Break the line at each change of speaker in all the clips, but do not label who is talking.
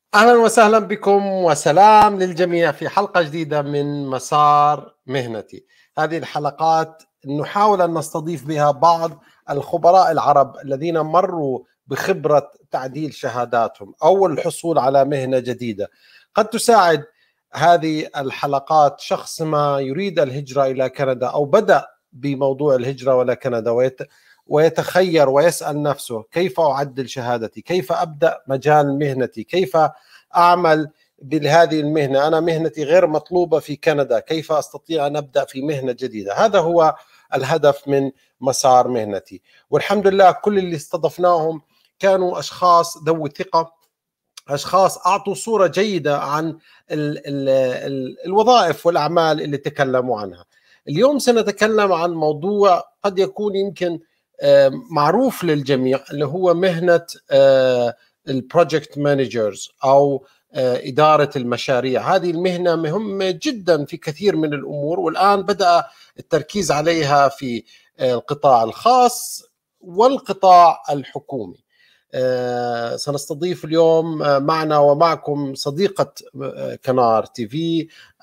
اهلا وسهلا بكم وسلام للجميع في حلقه جديده من مسار مهنتي. هذه الحلقات نحاول ان نستضيف بها بعض الخبراء العرب الذين مروا بخبره تعديل شهاداتهم او الحصول على مهنه جديده. قد تساعد هذه الحلقات شخص ما يريد الهجره الى كندا او بدا بموضوع الهجره والى كندا ويت ويتخير ويسال نفسه كيف اعدل شهادتي؟ كيف ابدا مجال مهنتي؟ كيف اعمل بهذه المهنه؟ انا مهنتي غير مطلوبه في كندا، كيف استطيع ان ابدا في مهنه جديده؟ هذا هو الهدف من مسار مهنتي، والحمد لله كل اللي استضفناهم كانوا اشخاص ذوي ثقه اشخاص اعطوا صوره جيده عن ال ال ال الوظائف والاعمال اللي تكلموا عنها. اليوم سنتكلم عن موضوع قد يكون يمكن معروف للجميع اللي هو مهنه البروجكت مانجرز او اداره المشاريع هذه المهنه مهمه جدا في كثير من الامور والان بدا التركيز عليها في القطاع الخاص والقطاع الحكومي سنستضيف اليوم معنا ومعكم صديقة كنار تي في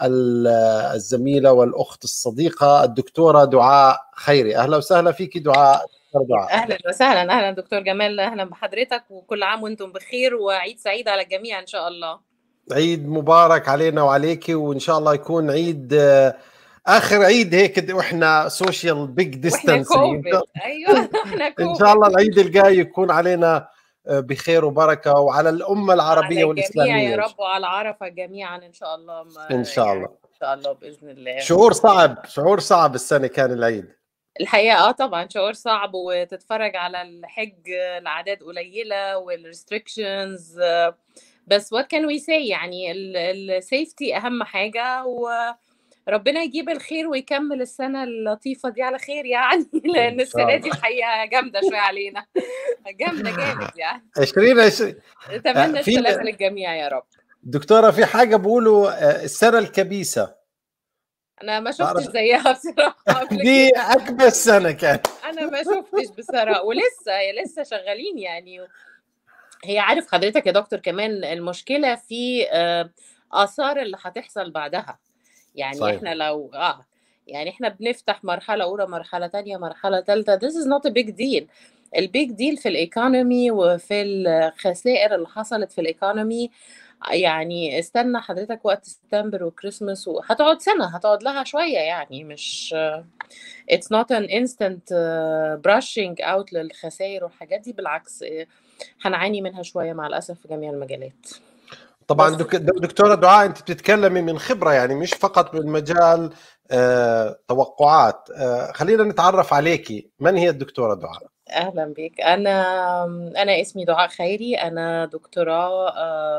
الزميلة والأخت الصديقة الدكتورة دعاء خيري أهلا وسهلا فيك دعاء
دعاء اهلا وسهلا اهلا دكتور جمال اهلا بحضرتك وكل عام وانتم بخير وعيد سعيد على الجميع ان شاء الله
عيد مبارك علينا وعليك وان شاء الله يكون عيد اخر عيد هيك واحنا سوشيال بيج ديستانس
ايوه احنا
ان شاء الله العيد الجاي يكون علينا بخير وبركه وعلى الامه العربيه
على
والاسلاميه
يا رب وعلى عرفه جميعا ان شاء الله
ان شاء الله
ان شاء الله باذن الله
شعور صعب شعور صعب السنه كان العيد
الحقيقه اه طبعا شعور صعب وتتفرج على الحج الاعداد قليله والريستريكشنز بس وات كان وي سي يعني السيفتي اهم حاجه وربنا يجيب الخير ويكمل السنه اللطيفه دي على خير يعني لان السنه دي الحقيقه جامده شويه علينا جامده جامد يعني
20 20
اتمنى السلامه للجميع يا رب
دكتوره في حاجه بيقولوا السنه الكبيسه
انا ما شفتش زيها بصراحه
دي اكبر سنه كانت
انا ما شفتش بصراحه ولسه لسه شغالين يعني هي عارف حضرتك يا دكتور كمان المشكله في اثار اللي هتحصل بعدها يعني صحيح. احنا لو اه يعني احنا بنفتح مرحله اولى مرحله ثانيه مرحله ثالثه this is not a big deal البيج ديل في الايكونومي وفي الخسائر اللي حصلت في الايكونومي يعني استنى حضرتك وقت سبتمبر وكريسماس وهتقعد سنة هتقعد لها شوية يعني مش it's not an instant brushing out للخسائر والحاجات دي بالعكس هنعاني منها شوية مع الأسف في جميع المجالات
طبعا دكتورة دعاء أنت بتتكلمي من خبرة يعني مش فقط بالمجال آه، توقعات آه، خلينا نتعرف عليكي من هي الدكتورة دعاء؟
اهلا بك انا انا اسمي دعاء خيري انا دكتوراه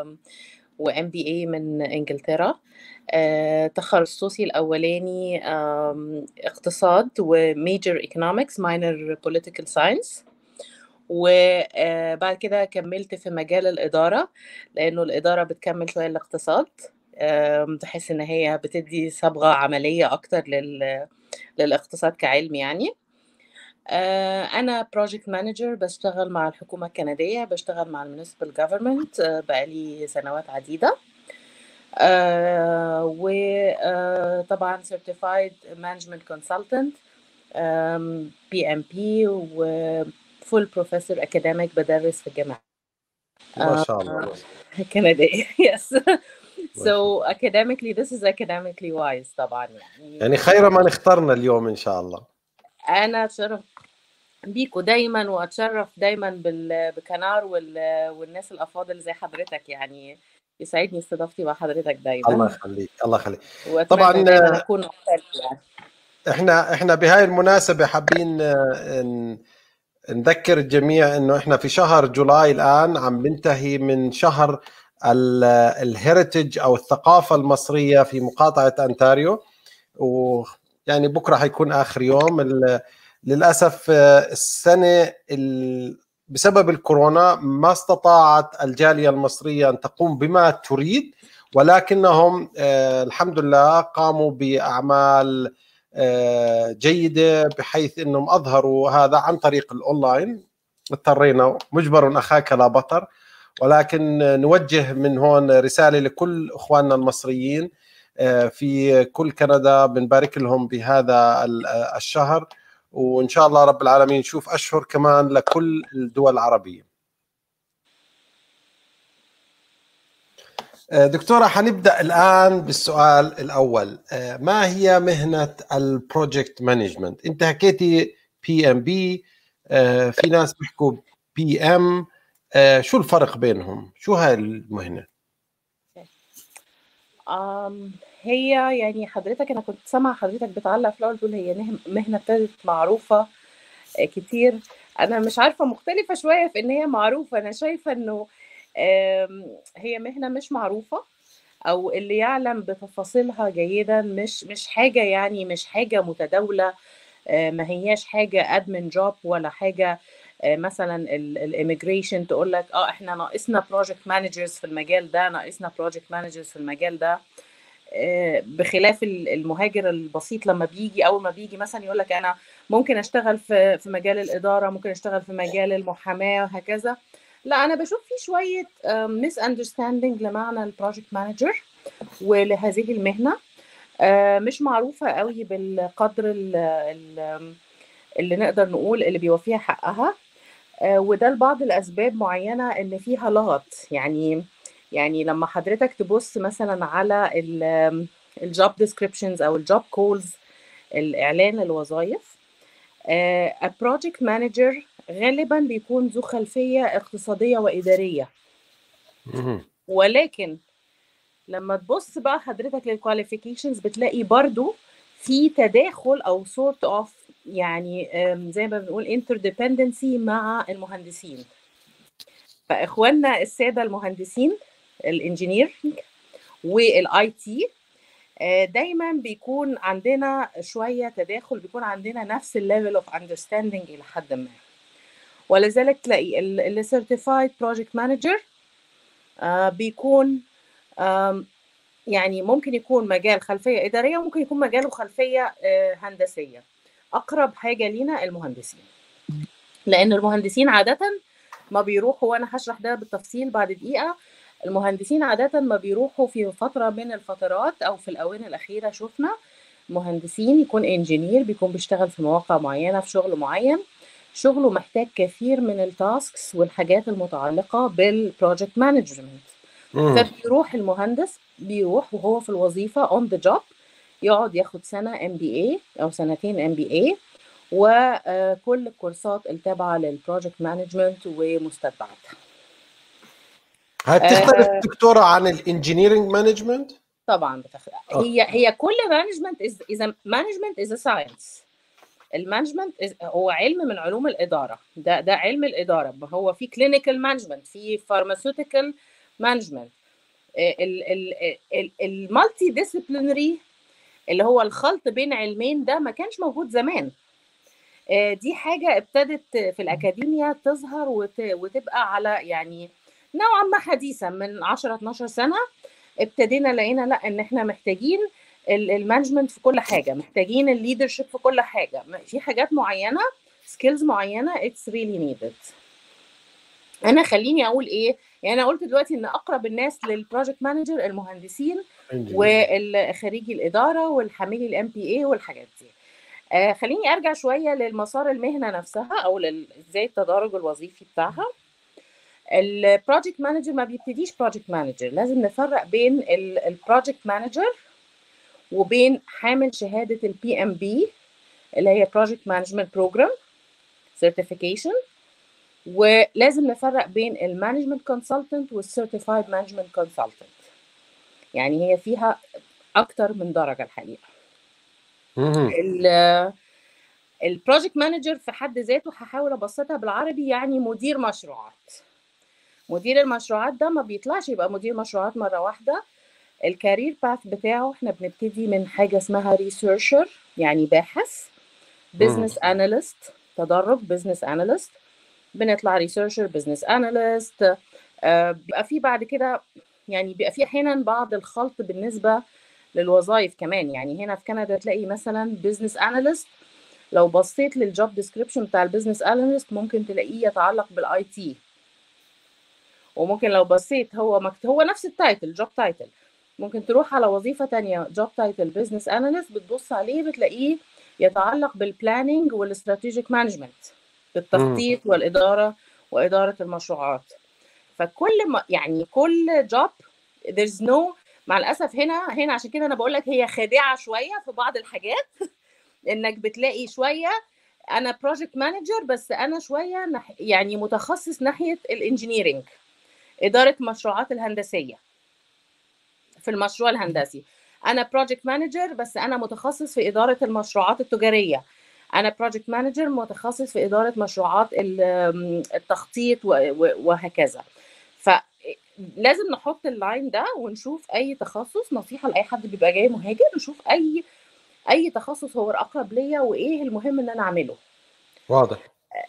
وام بي اي من انجلترا تخصصي الاولاني اقتصاد وميجر ايكونومكس ماينر بوليتيكال ساينس وبعد كده كملت في مجال الاداره لانه الاداره بتكمل شويه الاقتصاد تحس ان هي بتدي صبغه عمليه اكتر لل للاقتصاد كعلم يعني أنا بروجكت مانجر بشتغل مع الحكومة الكندية بشتغل مع المونسبل جوفرمنت بقالي سنوات عديدة وطبعا سيرتيفايد مانجمنت كونسلتنت بي ام بي وفول بروفيسور اكاديميك بدرس في الجامعة
ما شاء الله
كندية يس so academically this is academically wise طبعا يعني
يعني خير ما نختارنا اليوم ان شاء الله
انا اتشرف بيكوا دايما واتشرف دايما بكنار والناس الافاضل زي حضرتك يعني يسعدني استضافتي مع حضرتك دايما
الله يخليك الله يخليك
طبعا اكون يعني.
احنا احنا بهاي المناسبه حابين نذكر الجميع انه احنا في شهر جولاي الان عم بنتهي من شهر الهيريتج او الثقافه المصريه في مقاطعه انتاريو ويعني بكره حيكون اخر يوم للاسف السنه بسبب الكورونا ما استطاعت الجاليه المصريه ان تقوم بما تريد ولكنهم الحمد لله قاموا باعمال جيده بحيث انهم اظهروا هذا عن طريق الاونلاين اضطرينا مجبر اخاك لا بطر ولكن نوجه من هون رساله لكل اخواننا المصريين في كل كندا بنبارك لهم بهذا الشهر وان شاء الله رب العالمين نشوف اشهر كمان لكل الدول العربيه آه، دكتورة حنبدأ الآن بالسؤال الأول آه، ما هي مهنة البروجكت مانجمنت أنت حكيتي بي ام بي في ناس بيحكوا بي ام آه، شو الفرق بينهم شو هاي المهنة
هي يعني حضرتك انا كنت سامعه حضرتك بتعلق في الاول تقول هي مهنه ابتدت معروفه كتير انا مش عارفه مختلفه شويه في ان هي معروفه انا شايفه انه هي مهنة مش معروفة أو اللي يعلم بتفاصيلها جيدا مش مش حاجة يعني مش حاجة متداولة آه، ما هياش حاجة ادمن جوب ولا حاجة آه، مثلا الاميجريشن تقول لك اه احنا ناقصنا بروجكت مانجرز في المجال ده ناقصنا بروجكت مانجرز في المجال ده آه، بخلاف المهاجر البسيط لما بيجي اول ما بيجي مثلا يقول لك انا ممكن اشتغل في في مجال الاداره ممكن اشتغل في مجال المحاماه وهكذا لا انا بشوف في شويه ميس اندرستاندينج لمعنى البروجكت مانجر ولهذه المهنه آه، مش معروفه قوي بالقدر اللي نقدر نقول اللي بيوفيها حقها آه، وده لبعض الاسباب معينه ان فيها لغط يعني يعني لما حضرتك تبص مثلا على الجوب ديسكريبشنز او الجوب كولز الاعلان الوظائف a project manager غالبا بيكون ذو خلفيه اقتصاديه واداريه ولكن لما تبص بقى حضرتك للكواليفيكيشنز بتلاقي برضو في تداخل او سورت اوف يعني زي ما بنقول انترديبندنسي مع المهندسين فاخواننا الساده المهندسين الانجينير والاي تي دايما بيكون عندنا شويه تداخل بيكون عندنا نفس الليفل اوف اندرستاندينج الى حد ما ولذلك تلاقي اللي سيرتيفايد بروجكت مانجر بيكون يعني ممكن يكون مجال خلفيه اداريه وممكن يكون مجاله خلفيه آه، هندسيه اقرب حاجه لينا المهندسين لان المهندسين عاده ما بيروحوا وانا هشرح ده بالتفصيل بعد دقيقه المهندسين عاده ما بيروحوا في فتره من الفترات او في الاونه الاخيره شفنا مهندسين يكون انجينير بيكون بيشتغل في مواقع معينه في شغل معين شغله محتاج كثير من التاسكس والحاجات المتعلقة بالبروجكت مانجمنت فبيروح المهندس بيروح وهو في الوظيفة اون ذا جوب يقعد ياخد سنة ام بي اي او سنتين ام بي اي وكل الكورسات التابعة للبروجكت مانجمنت ومستتبعاتها
هتختلف آه دكتوره عن الانجينيرنج مانجمنت؟
طبعا بتختلف هي هي كل مانجمنت اذا مانجمنت از ساينس المانجمنت هو علم من علوم الاداره ده ده علم الاداره هو في كلينيكال مانجمنت في فارماسيوتيكال مانجمنت المالتي ديسيبلينري اللي هو الخلط بين علمين ده ما كانش موجود زمان آه، دي حاجة ابتدت في الأكاديمية تظهر وتبقى على يعني نوعا ما حديثة من 10 12 سنة ابتدينا لقينا لا ان احنا محتاجين المانجمنت في كل حاجه محتاجين الليدرشيب في كل حاجه في حاجات معينه سكيلز معينه اتس ريلي نيدد انا خليني اقول ايه يعني انا قلت دلوقتي ان اقرب الناس للبروجكت مانجر المهندسين وخريجي الاداره والحاملي الام بي اي والحاجات دي آه خليني ارجع شويه للمسار المهنه نفسها او ازاي التدرج الوظيفي بتاعها البروجكت مانجر ما بيبتديش بروجكت مانجر لازم نفرق بين البروجكت مانجر وبين حامل شهاده البي ام بي اللي هي بروجكت مانجمنت بروجرام سيرتيفيكيشن ولازم نفرق بين المانجمنت كونسلتنت والسيرتيفايد مانجمنت كونسلتنت يعني هي فيها اكتر من درجه الحقيقه البروجكت مانجر في حد ذاته هحاول ابسطها بالعربي يعني مدير مشروعات مدير المشروعات ده ما بيطلعش يبقى مدير مشروعات مره واحده الكارير باث بتاعه احنا بنبتدي من حاجه اسمها ريسيرشر يعني باحث بزنس اناليست تدرج بزنس اناليست بنطلع ريسيرشر بزنس اناليست بيبقى في بعد كده يعني بيبقى في احيانا بعض الخلط بالنسبه للوظائف كمان يعني هنا في كندا تلاقي مثلا بزنس اناليست لو بصيت للجوب ديسكريبشن بتاع البزنس اناليست ممكن تلاقيه يتعلق بالاي تي وممكن لو بصيت هو مكت... هو نفس التايتل جوب تايتل ممكن تروح على وظيفه تانية جوب تايتل بزنس اناليست بتبص عليه بتلاقيه يتعلق بالبلاننج والاستراتيجيك مانجمنت بالتخطيط والاداره واداره المشروعات فكل ما يعني كل جوب there's no مع الاسف هنا هنا عشان كده انا بقول لك هي خادعه شويه في بعض الحاجات انك بتلاقي شويه انا بروجكت مانجر بس انا شويه نح يعني متخصص ناحيه الانجينيرنج اداره المشروعات الهندسيه في المشروع الهندسي انا بروجكت مانجر بس انا متخصص في اداره المشروعات التجاريه انا بروجكت مانجر متخصص في اداره مشروعات التخطيط وهكذا فلازم نحط اللاين ده ونشوف اي تخصص نصيحه لاي حد بيبقى جاي مهاجر نشوف اي اي تخصص هو الاقرب ليا وايه المهم ان انا اعمله
واضح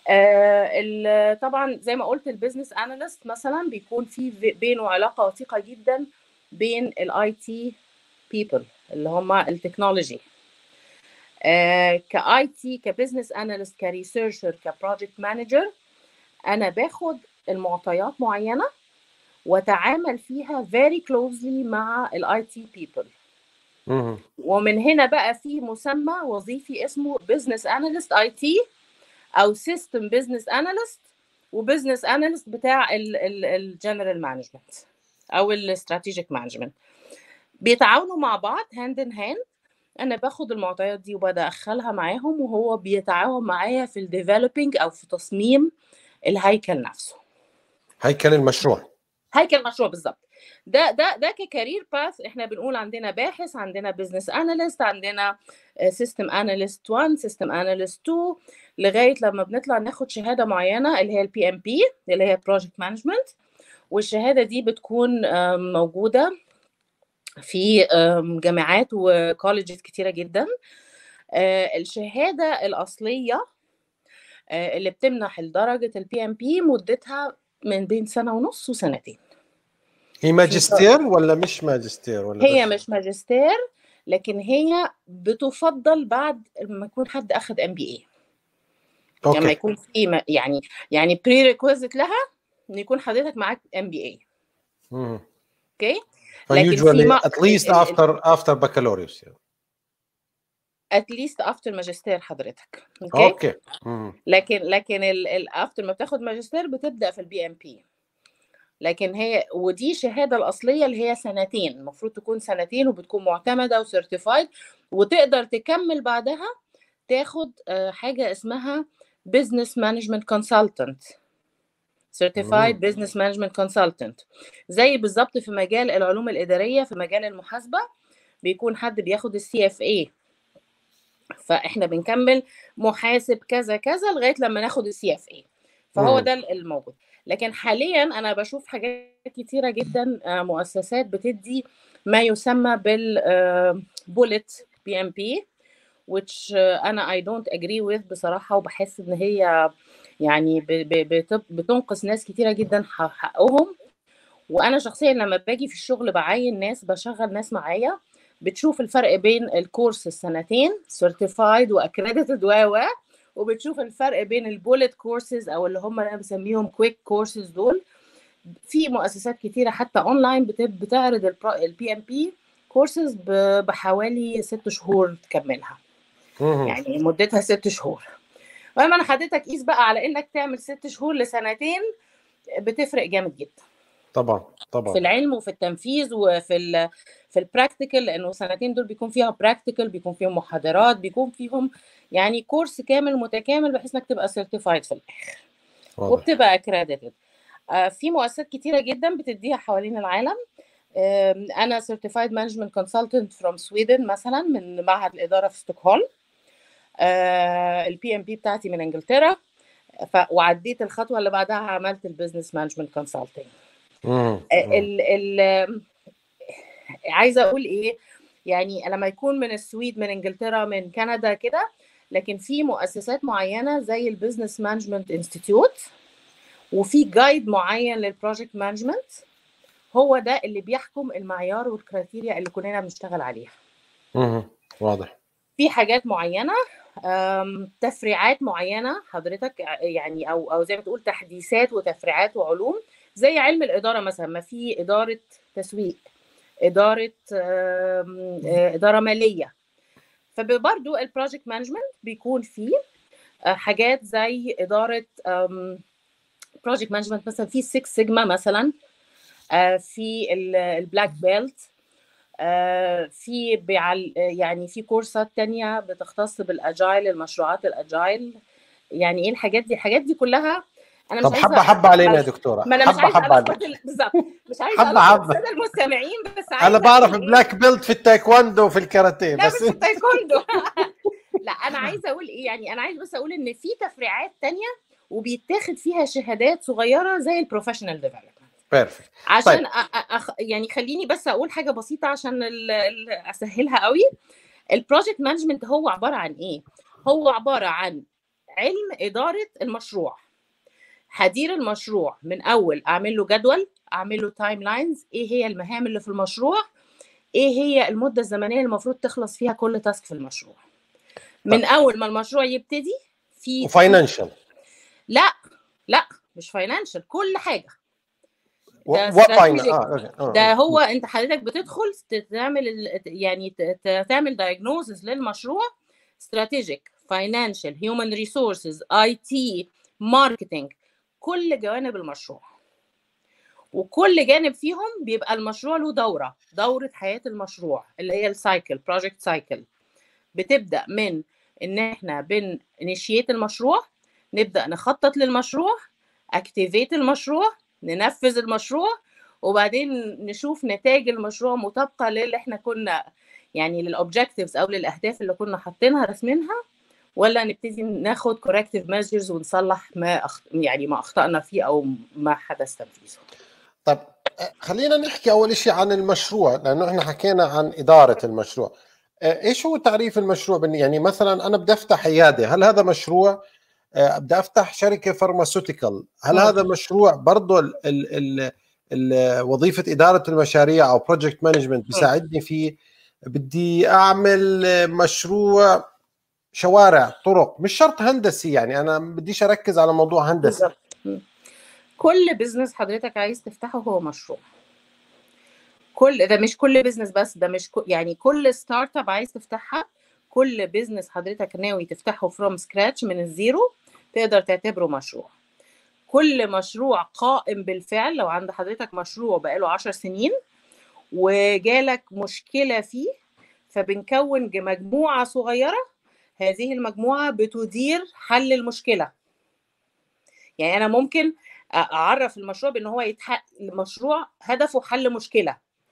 آه طبعا زي ما قلت البيزنس اناليست مثلا بيكون في بينه علاقه وثيقه جدا بين الاي تي بيبل اللي هم التكنولوجي آه كاي تي كبزنس اناليست كريسيرشر كبروجكت مانجر انا باخد المعطيات معينه واتعامل فيها very closely مع الاي تي بيبل ومن هنا بقى في مسمى وظيفي اسمه بزنس اناليست اي تي او سيستم بزنس اناليست وبزنس اناليست بتاع الجنرال مانجمنت او الاستراتيجيك مانجمنت بيتعاونوا مع بعض هاند ان هاند انا باخد المعطيات دي وبدخلها معاهم وهو بيتعاون معايا في الديفلوبينج او في تصميم الهيكل نفسه
هيكل المشروع
هيكل المشروع بالظبط ده ده ده ككارير باث احنا بنقول عندنا باحث عندنا بزنس اناليست عندنا سيستم اناليست 1 سيستم اناليست 2 لغايه لما بنطلع ناخد شهاده معينه اللي هي البي ام بي اللي هي بروجكت مانجمنت والشهاده دي بتكون موجوده في جامعات وكولجز كتيره جدا الشهاده الاصليه اللي بتمنح درجه البي ام بي مدتها من بين سنه ونص وسنتين
هي ماجستير ولا مش ماجستير ولا
هي بس؟ مش ماجستير لكن هي بتفضل بعد ما يكون حد اخذ ام بي اي لما يكون في يعني يعني بري ريكويزيت لها ان يكون حضرتك معاك ام بي اي اوكي
لكن usually at least after after baccalaureus يعني.
at least after ماجستير حضرتك اوكي
اوكي
لكن لكن الافتر ما بتاخد ماجستير بتبدا في البي ام بي لكن هي ودي الشهاده الاصليه اللي هي سنتين المفروض تكون سنتين وبتكون معتمده وسيرتيفايد وتقدر تكمل بعدها تاخد حاجه اسمها بزنس مانجمنت كونسلتنت سيرتيفايد بزنس مانجمنت كونسلتنت زي بالظبط في مجال العلوم الاداريه في مجال المحاسبه بيكون حد بياخد السي اف اي فاحنا بنكمل محاسب كذا كذا لغايه لما ناخد السي اف اي فهو ده الموجود لكن حاليا انا بشوف حاجات كتيره جدا مؤسسات بتدي ما يسمى بال بولت بي ام بي which انا I don't agree with بصراحه وبحس ان هي يعني بتنقص ناس كتيره جدا حقهم وانا شخصيا لما باجي في الشغل بعين ناس بشغل ناس معايا بتشوف الفرق بين الكورس السنتين سيرتيفايد واكريديتد و وبتشوف الفرق بين البولت كورسز او اللي هم انا بسميهم كويك كورسز دول في مؤسسات كتيره حتى اونلاين بتعرض البي ام بي كورسز بحوالي ست شهور تكملها يعني مدتها ست شهور المهم انا حضرتك قيس بقى على انك تعمل ست شهور لسنتين بتفرق جامد جدا
طبعا طبعا
في العلم وفي التنفيذ وفي ال في البراكتيكال لانه سنتين دول بيكون فيها براكتيكال بيكون فيهم محاضرات بيكون فيهم يعني كورس كامل متكامل بحيث انك تبقى سيرتيفايد في الاخر واضح. وبتبقى اكريديتد آه في مؤسسات كتيره جدا بتديها حوالين العالم آه انا سيرتيفايد مانجمنت كونسلتنت فروم سويدن مثلا من معهد الاداره في ستوكهولم البي ام بي بتاعتي من انجلترا ف... وعديت الخطوه اللي بعدها عملت البيزنس مانجمنت كونسلتنج ال ال عايزه اقول ايه يعني لما يكون من السويد من انجلترا من كندا كده لكن في مؤسسات معينه زي البيزنس مانجمنت انستيتيوت وفي جايد معين للبروجكت مانجمنت هو ده اللي بيحكم المعيار والكريتيريا اللي كلنا بنشتغل عليها
واضح
في حاجات معينه تفريعات معينه حضرتك يعني او او زي ما تقول تحديثات وتفريعات وعلوم زي علم الاداره مثلا ما في اداره تسويق اداره اداره ماليه فبرضو البروجكت مانجمنت بيكون فيه حاجات زي اداره بروجكت مانجمنت مثلا في 6 سيجما مثلا في البلاك بيلت في بيعل يعني في كورسات تانية بتختص بالاجايل المشروعات الاجايل يعني ايه الحاجات دي الحاجات دي كلها
انا مش طب حبه حبه علينا يا دكتوره
ما انا مش عايزه حبة حبة بالظبط مش عايزه حبه حبه المستمعين بس
انا بعرف بلاك بيلت في التايكوندو وفي الكاراتيه
بس مش في التايكوندو لا انا عايزه اقول ايه يعني انا عايزه بس اقول ان في تفريعات تانية وبيتاخد فيها شهادات صغيره زي البروفيشنال ديفلوبمنت
بيرفكت
عشان طيب. أخ... يعني خليني بس اقول حاجه بسيطه عشان ال... ال... اسهلها قوي البروجكت مانجمنت هو عباره عن ايه هو عباره عن علم اداره المشروع هدير المشروع من اول اعمل له جدول اعمل له تايم لاينز ايه هي المهام اللي في المشروع ايه هي المده الزمنيه اللي المفروض تخلص فيها كل تاسك في المشروع من اول ما المشروع يبتدي في
وفاينانشال
لا لا مش فاينانشال كل حاجه
ده,
آه. آه. ده هو انت حضرتك بتدخل تعمل يعني تعمل دايجنوزز للمشروع استراتيجيك فاينانشال هيومن ريسورسز اي تي ماركتنج كل جوانب المشروع وكل جانب فيهم بيبقى المشروع له دوره دوره حياه المشروع اللي هي السايكل بروجكت سايكل بتبدا من ان احنا بننشيت المشروع نبدا نخطط للمشروع اكتيفيت المشروع ننفذ المشروع وبعدين نشوف نتائج المشروع مطابقه للي احنا كنا يعني للاوبجكتيفز او للاهداف اللي كنا حاطينها رسمينها ولا نبتدي ناخد كوركتيف ميجرز ونصلح ما أخ... يعني ما اخطانا فيه او ما حدث تنفيذه
طب خلينا نحكي اول شيء عن المشروع لانه احنا حكينا عن اداره المشروع ايش هو تعريف المشروع يعني مثلا انا بدي افتح عياده هل هذا مشروع بدي افتح شركه فارماسيوتيكال هل م. هذا مشروع برضه ال ال ال وظيفه اداره المشاريع او بروجكت مانجمنت بيساعدني فيه بدي اعمل مشروع شوارع طرق مش شرط هندسي يعني انا بديش اركز على موضوع هندسي
كل بزنس حضرتك عايز تفتحه هو مشروع كل ده مش كل بزنس بس ده مش يعني كل ستارت اب عايز تفتحها كل بزنس حضرتك ناوي تفتحه فروم سكراتش من الزيرو تقدر تعتبره مشروع كل مشروع قائم بالفعل لو عند حضرتك مشروع بقاله عشر سنين وجالك مشكلة فيه فبنكون مجموعة صغيرة هذه المجموعة بتدير حل المشكلة يعني أنا ممكن أعرف المشروع بأن هو يتحقق المشروع هدفه حل مشكلة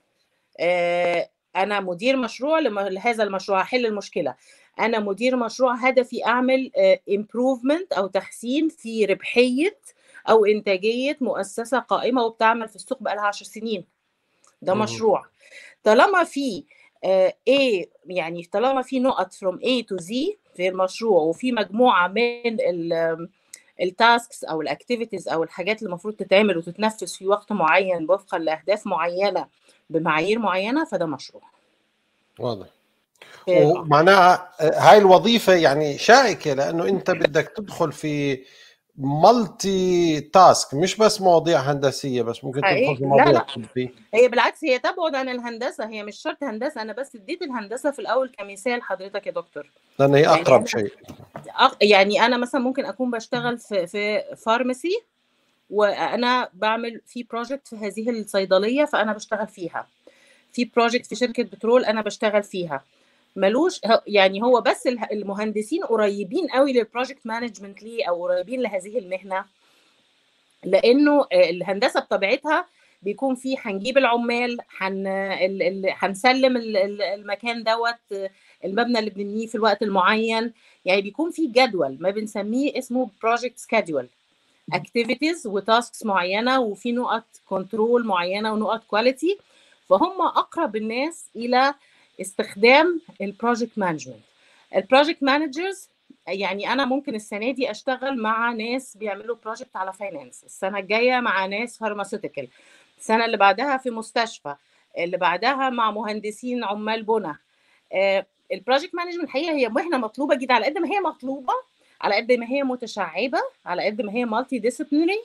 أنا مدير مشروع لهذا المشروع أحل المشكلة أنا مدير مشروع هدفي أعمل improvement أو تحسين في ربحية أو إنتاجية مؤسسة قائمة وبتعمل في السوق بقالها 10 سنين ده مشروع طالما في A يعني طالما في نقط from A to Z في المشروع وفي مجموعة من التاسكس او الاكتيفيتيز او الحاجات اللي المفروض تتعمل وتتنفذ في وقت معين وفقا لاهداف معينه بمعايير معينه فده مشروع
واضح ومعناها هاي الوظيفه يعني شائكه لانه انت بدك تدخل في مالتي تاسك مش بس مواضيع هندسيه بس ممكن تدخل في مواضيع
طبيه هي بالعكس هي تبعد عن الهندسه هي مش شرط هندسه انا بس اديت الهندسه في الاول كمثال حضرتك يا دكتور
لان هي اقرب يعني شيء
يعني انا مثلا ممكن اكون بشتغل في في فارماسي وانا بعمل في بروجكت في هذه الصيدليه فانا بشتغل فيها في بروجكت في شركه بترول انا بشتغل فيها ملوش يعني هو بس المهندسين قريبين قوي للبروجكت مانجمنت ليه او قريبين لهذه المهنه لانه الهندسه بطبيعتها بيكون في هنجيب العمال هنسلم المكان دوت المبنى اللي بنبنيه في الوقت المعين يعني بيكون في جدول ما بنسميه اسمه بروجكت سكادول اكتيفيتيز وتاسكس معينه وفي نقط كنترول معينه ونقط كواليتي فهم اقرب الناس الى استخدام البروجكت مانجمنت البروجكت مانجرز يعني انا ممكن السنه دي اشتغل مع ناس بيعملوا بروجكت على فاينانس السنه الجايه مع ناس فارماسيوتيكال السنه اللي بعدها في مستشفى اللي بعدها مع مهندسين عمال بنى البروجكت مانجمنت الحقيقه هي مهنه مطلوبه جدا على قد ما هي مطلوبه على قد ما هي متشعبه على قد ما هي مالتي ديسيبلينري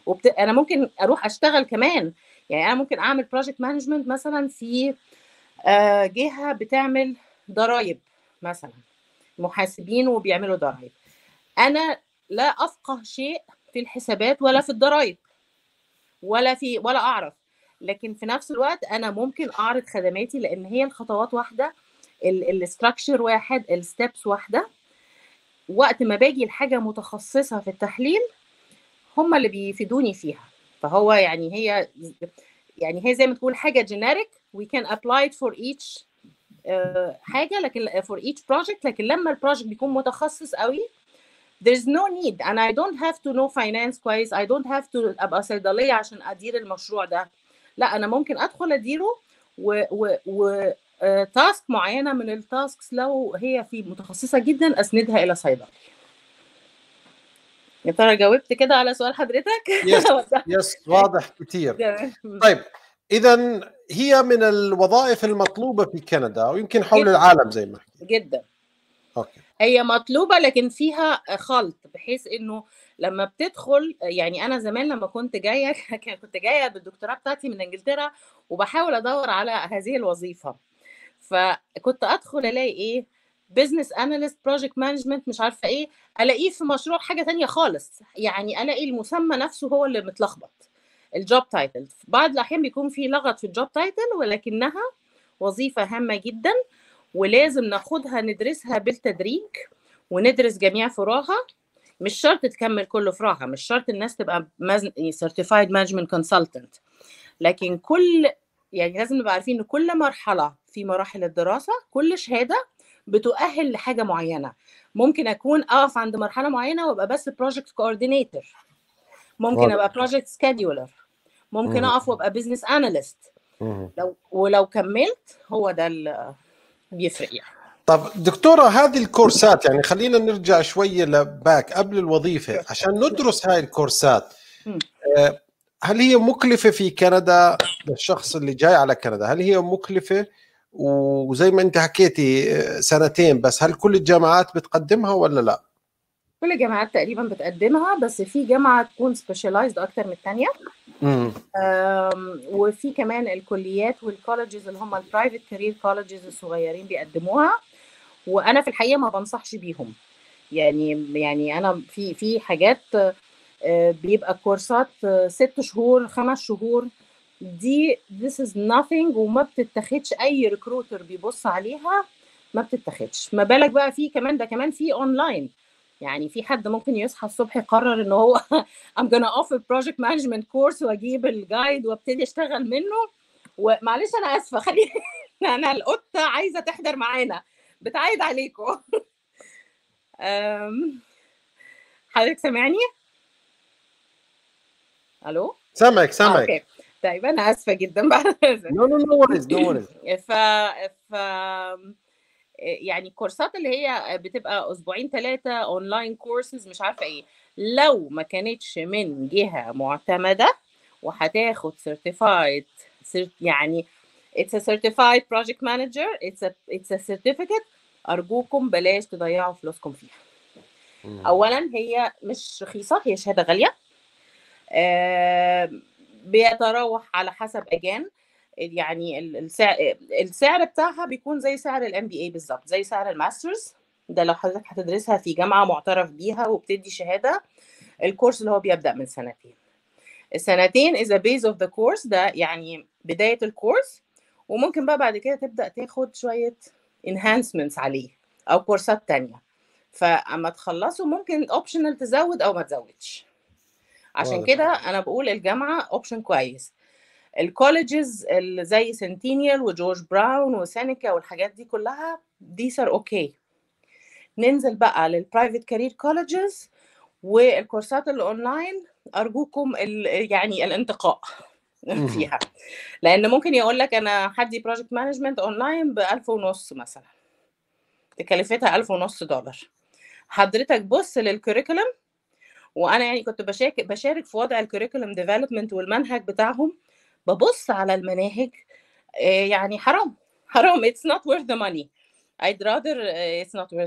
وبت... انا ممكن اروح اشتغل كمان يعني انا ممكن اعمل بروجكت مانجمنت مثلا في آه، جهه بتعمل ضرائب مثلا محاسبين وبيعملوا ضرائب انا لا افقه شيء في الحسابات ولا في الضرائب ولا في ولا اعرف لكن في نفس الوقت انا ممكن اعرض خدماتي لان هي الخطوات واحده الاستراكشر واحد الستبس واحده وقت ما باجي لحاجه متخصصه في التحليل هم اللي بيفيدوني فيها فهو يعني هي يعني هي زي ما تقول حاجه جينيريك وي كان ابلاي فور ايتش حاجه لكن فور ايتش بروجكت لكن لما البروجكت بيكون متخصص قوي there's no need and I don't have to know finance كويس I don't have to ابقى صيدليه عشان ادير المشروع ده لا انا ممكن ادخل اديره و, و, و تاسك معينه من التاسكس لو هي في متخصصه جدا اسندها الى صيدلي يا ترى جاوبت كده على سؤال حضرتك
يس يس واضح كثير طيب اذا هي من الوظائف المطلوبه في كندا ويمكن حول جداً. العالم زي ما
حكي. جدا اوكي هي مطلوبه لكن فيها خلط بحيث انه لما بتدخل يعني انا زمان لما كنت جايه كنت جايه بالدكتوراه بتاعتي من انجلترا وبحاول ادور على هذه الوظيفه فكنت ادخل الاقي ايه بزنس اناليست بروجكت مانجمنت مش عارفه ايه الاقيه في مشروع حاجه تانية خالص يعني الاقي المسمى نفسه هو اللي متلخبط الجوب تايتل بعض الاحيان بيكون في لغط في الجوب تايتل ولكنها وظيفه هامه جدا ولازم ناخدها ندرسها بالتدريج وندرس جميع فروعها مش شرط تكمل كل فروعها مش شرط الناس تبقى سيرتيفايد مانجمنت كونسلتنت لكن كل يعني لازم نبقى عارفين ان كل مرحله في مراحل الدراسه كل شهاده بتؤهل لحاجه معينه ممكن اكون اقف عند مرحله معينه وابقى بس بروجكت كوردينيتور ممكن ابقى بروجكت سكادولر ممكن اقف وابقى بزنس اناليست لو ولو كملت هو ده اللي بيفرق يعني
طب دكتورة هذه الكورسات يعني خلينا نرجع شوية لباك قبل الوظيفة عشان ندرس هاي الكورسات هل هي مكلفة في كندا للشخص اللي جاي على كندا هل هي مكلفة وزي ما انت حكيتي سنتين بس هل كل الجامعات بتقدمها ولا لا؟
كل الجامعات تقريبا بتقدمها بس في جامعه تكون سبيشاليزد اكتر من الثانيه وفي كمان الكليات والكولجز اللي هم البرايفت كارير كولجز الصغيرين بيقدموها وانا في الحقيقه ما بنصحش بيهم يعني يعني انا في في حاجات بيبقى كورسات ست شهور خمس شهور دي this is nothing وما بتتاخدش اي ريكروتر بيبص عليها ما بتتاخدش ما بالك بقى في كمان ده كمان في اونلاين يعني في حد ممكن يصحى الصبح يقرر ان هو I'm gonna offer project management course واجيب الجايد وابتدي اشتغل منه ومعلش انا اسفه خلي انا القطه عايزه تحضر معانا بتعايد عليكم حضرتك سامعني؟ الو؟
سامعك سامعك
اوكي طيب انا اسفه جدا بعد
نو نو نو وريز نو وريز
ف ف يعني الكورسات اللي هي بتبقى اسبوعين ثلاثه اونلاين كورسز مش عارفه ايه لو ما كانتش من جهه معتمده وهتاخد سيرتيفايد يعني it's a certified project manager it's a it's a certificate ارجوكم بلاش تضيعوا فلوسكم فيها اولا هي مش رخيصه هي شهاده غاليه آه بيتراوح على حسب اجان يعني السعر السعر بتاعها بيكون زي سعر الام بي اي بالظبط زي سعر الماسترز ده لو حضرتك هتدرسها في جامعه معترف بيها وبتدي شهاده الكورس اللي هو بيبدا من سنتين السنتين is a base of the course ده يعني بدايه الكورس وممكن بقى بعد كده تبدا تاخد شويه enhancements عليه او كورسات تانية فاما تخلصوا ممكن اوبشنال تزود او ما تزودش عشان كده انا بقول الجامعه اوبشن كويس الكولleges اللي زي سنتينيال وجورج براون وسينيكا والحاجات دي كلها these are اوكي okay. ننزل بقى للبرايفت كارير كولleges والكورسات الاونلاين ارجوكم يعني الانتقاء فيها لان ممكن يقول لك انا هدي بروجكت مانجمنت اونلاين ب 1000 ونص مثلا تكلفتها 1000 ونص دولار حضرتك بص للكوريكولم وانا يعني كنت بشارك بشارك في وضع الكوريكولم ديفلوبمنت والمنهج بتاعهم ببص على المناهج يعني حرام حرام it's not worth the money I'd rather it's not worth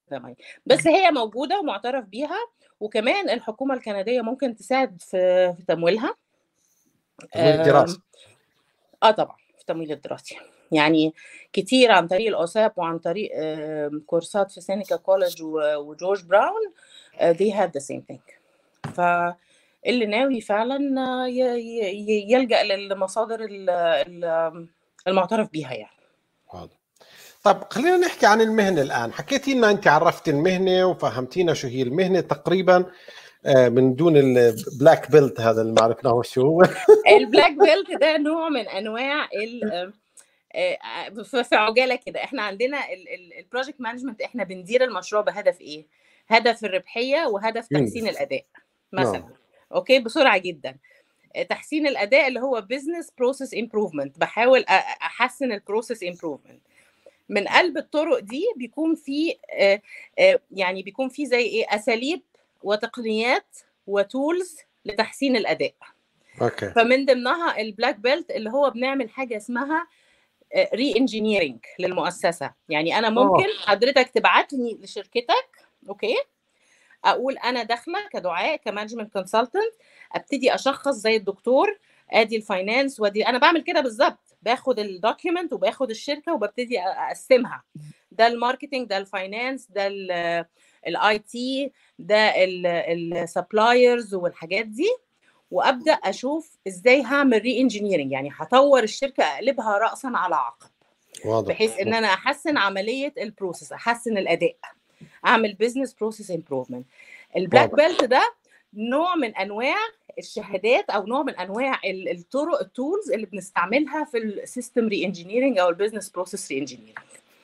بس هي موجوده ومعترف بيها وكمان الحكومه الكنديه ممكن تساعد في في تمويلها
تمويل الدراسه
اه طبعا في تمويل الدراسي يعني كتير عن طريق الاوساب وعن طريق كورسات في سينيكا كولج وجورج براون they have the same thing فاللي ناوي فعلا يلجا للمصادر المعترف بيها يعني
واضح طب خلينا نحكي عن المهنه الان حكيتي لنا انت عرفت المهنه وفهمتينا شو هي المهنه تقريبا من دون البلاك بيلت هذا اللي ما عرفناه شو هو
البلاك بيلت ده نوع من انواع ال في عجاله كده احنا عندنا البروجكت مانجمنت احنا بندير المشروع بهدف ايه؟ هدف الربحيه وهدف تحسين الاداء مثلا no. اوكي بسرعه جدا تحسين الاداء اللي هو بزنس بروسيس امبروفمنت بحاول احسن البروسيس امبروفمنت من قلب الطرق دي بيكون في يعني بيكون في زي ايه اساليب وتقنيات وتولز لتحسين الاداء
اوكي
فمن ضمنها البلاك بيلت اللي هو بنعمل حاجه اسمها ري انجينيرنج للمؤسسه يعني انا ممكن حضرتك تبعتني لشركتك اوكي اقول انا داخله كدعاء كمانجمنت كونسلتنت ابتدي اشخص زي الدكتور ادي الفاينانس وادي انا بعمل كده بالظبط باخد الدوكيومنت وباخد الشركه وببتدي اقسمها ده الماركتنج ده الفاينانس ده الاي تي ده السبلايرز والحاجات دي وابدا اشوف ازاي هعمل ري انجينيرنج يعني هطور الشركه اقلبها راسا على عقب
واضح
بحيث ان انا احسن عمليه البروسيس احسن الاداء اعمل بزنس بروسيس امبروفمنت البلاك بيلت ده نوع من انواع الشهادات او نوع من انواع الطرق التولز اللي بنستعملها في السيستم ري انجينيرنج او البزنس بروسيس ري انجينيرنج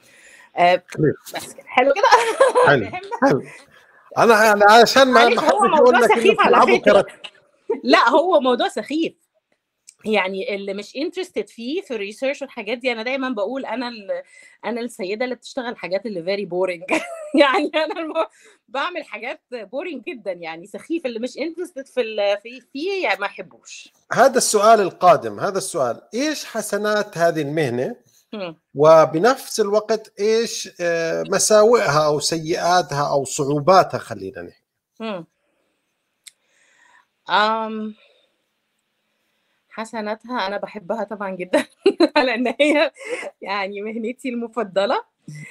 بس كده حلو كده
حلو حلو انا انا عشان ما ما حدش يقول لك انه بتلعبوا كرة
لا هو موضوع سخيف يعني اللي مش انترستد فيه في الريسيرش والحاجات دي انا دايما بقول انا انا السيده اللي بتشتغل الحاجات اللي فيري بورنج يعني انا الم... بعمل حاجات بورنج جدا يعني سخيف اللي مش انترستد في ال... في فيه يعني ما يحبوش
هذا السؤال القادم هذا السؤال ايش حسنات هذه المهنه وبنفس الوقت ايش مساوئها او سيئاتها او صعوباتها خلينا نحكي
أم حسناتها انا بحبها طبعا جدا لان هي يعني مهنتي المفضله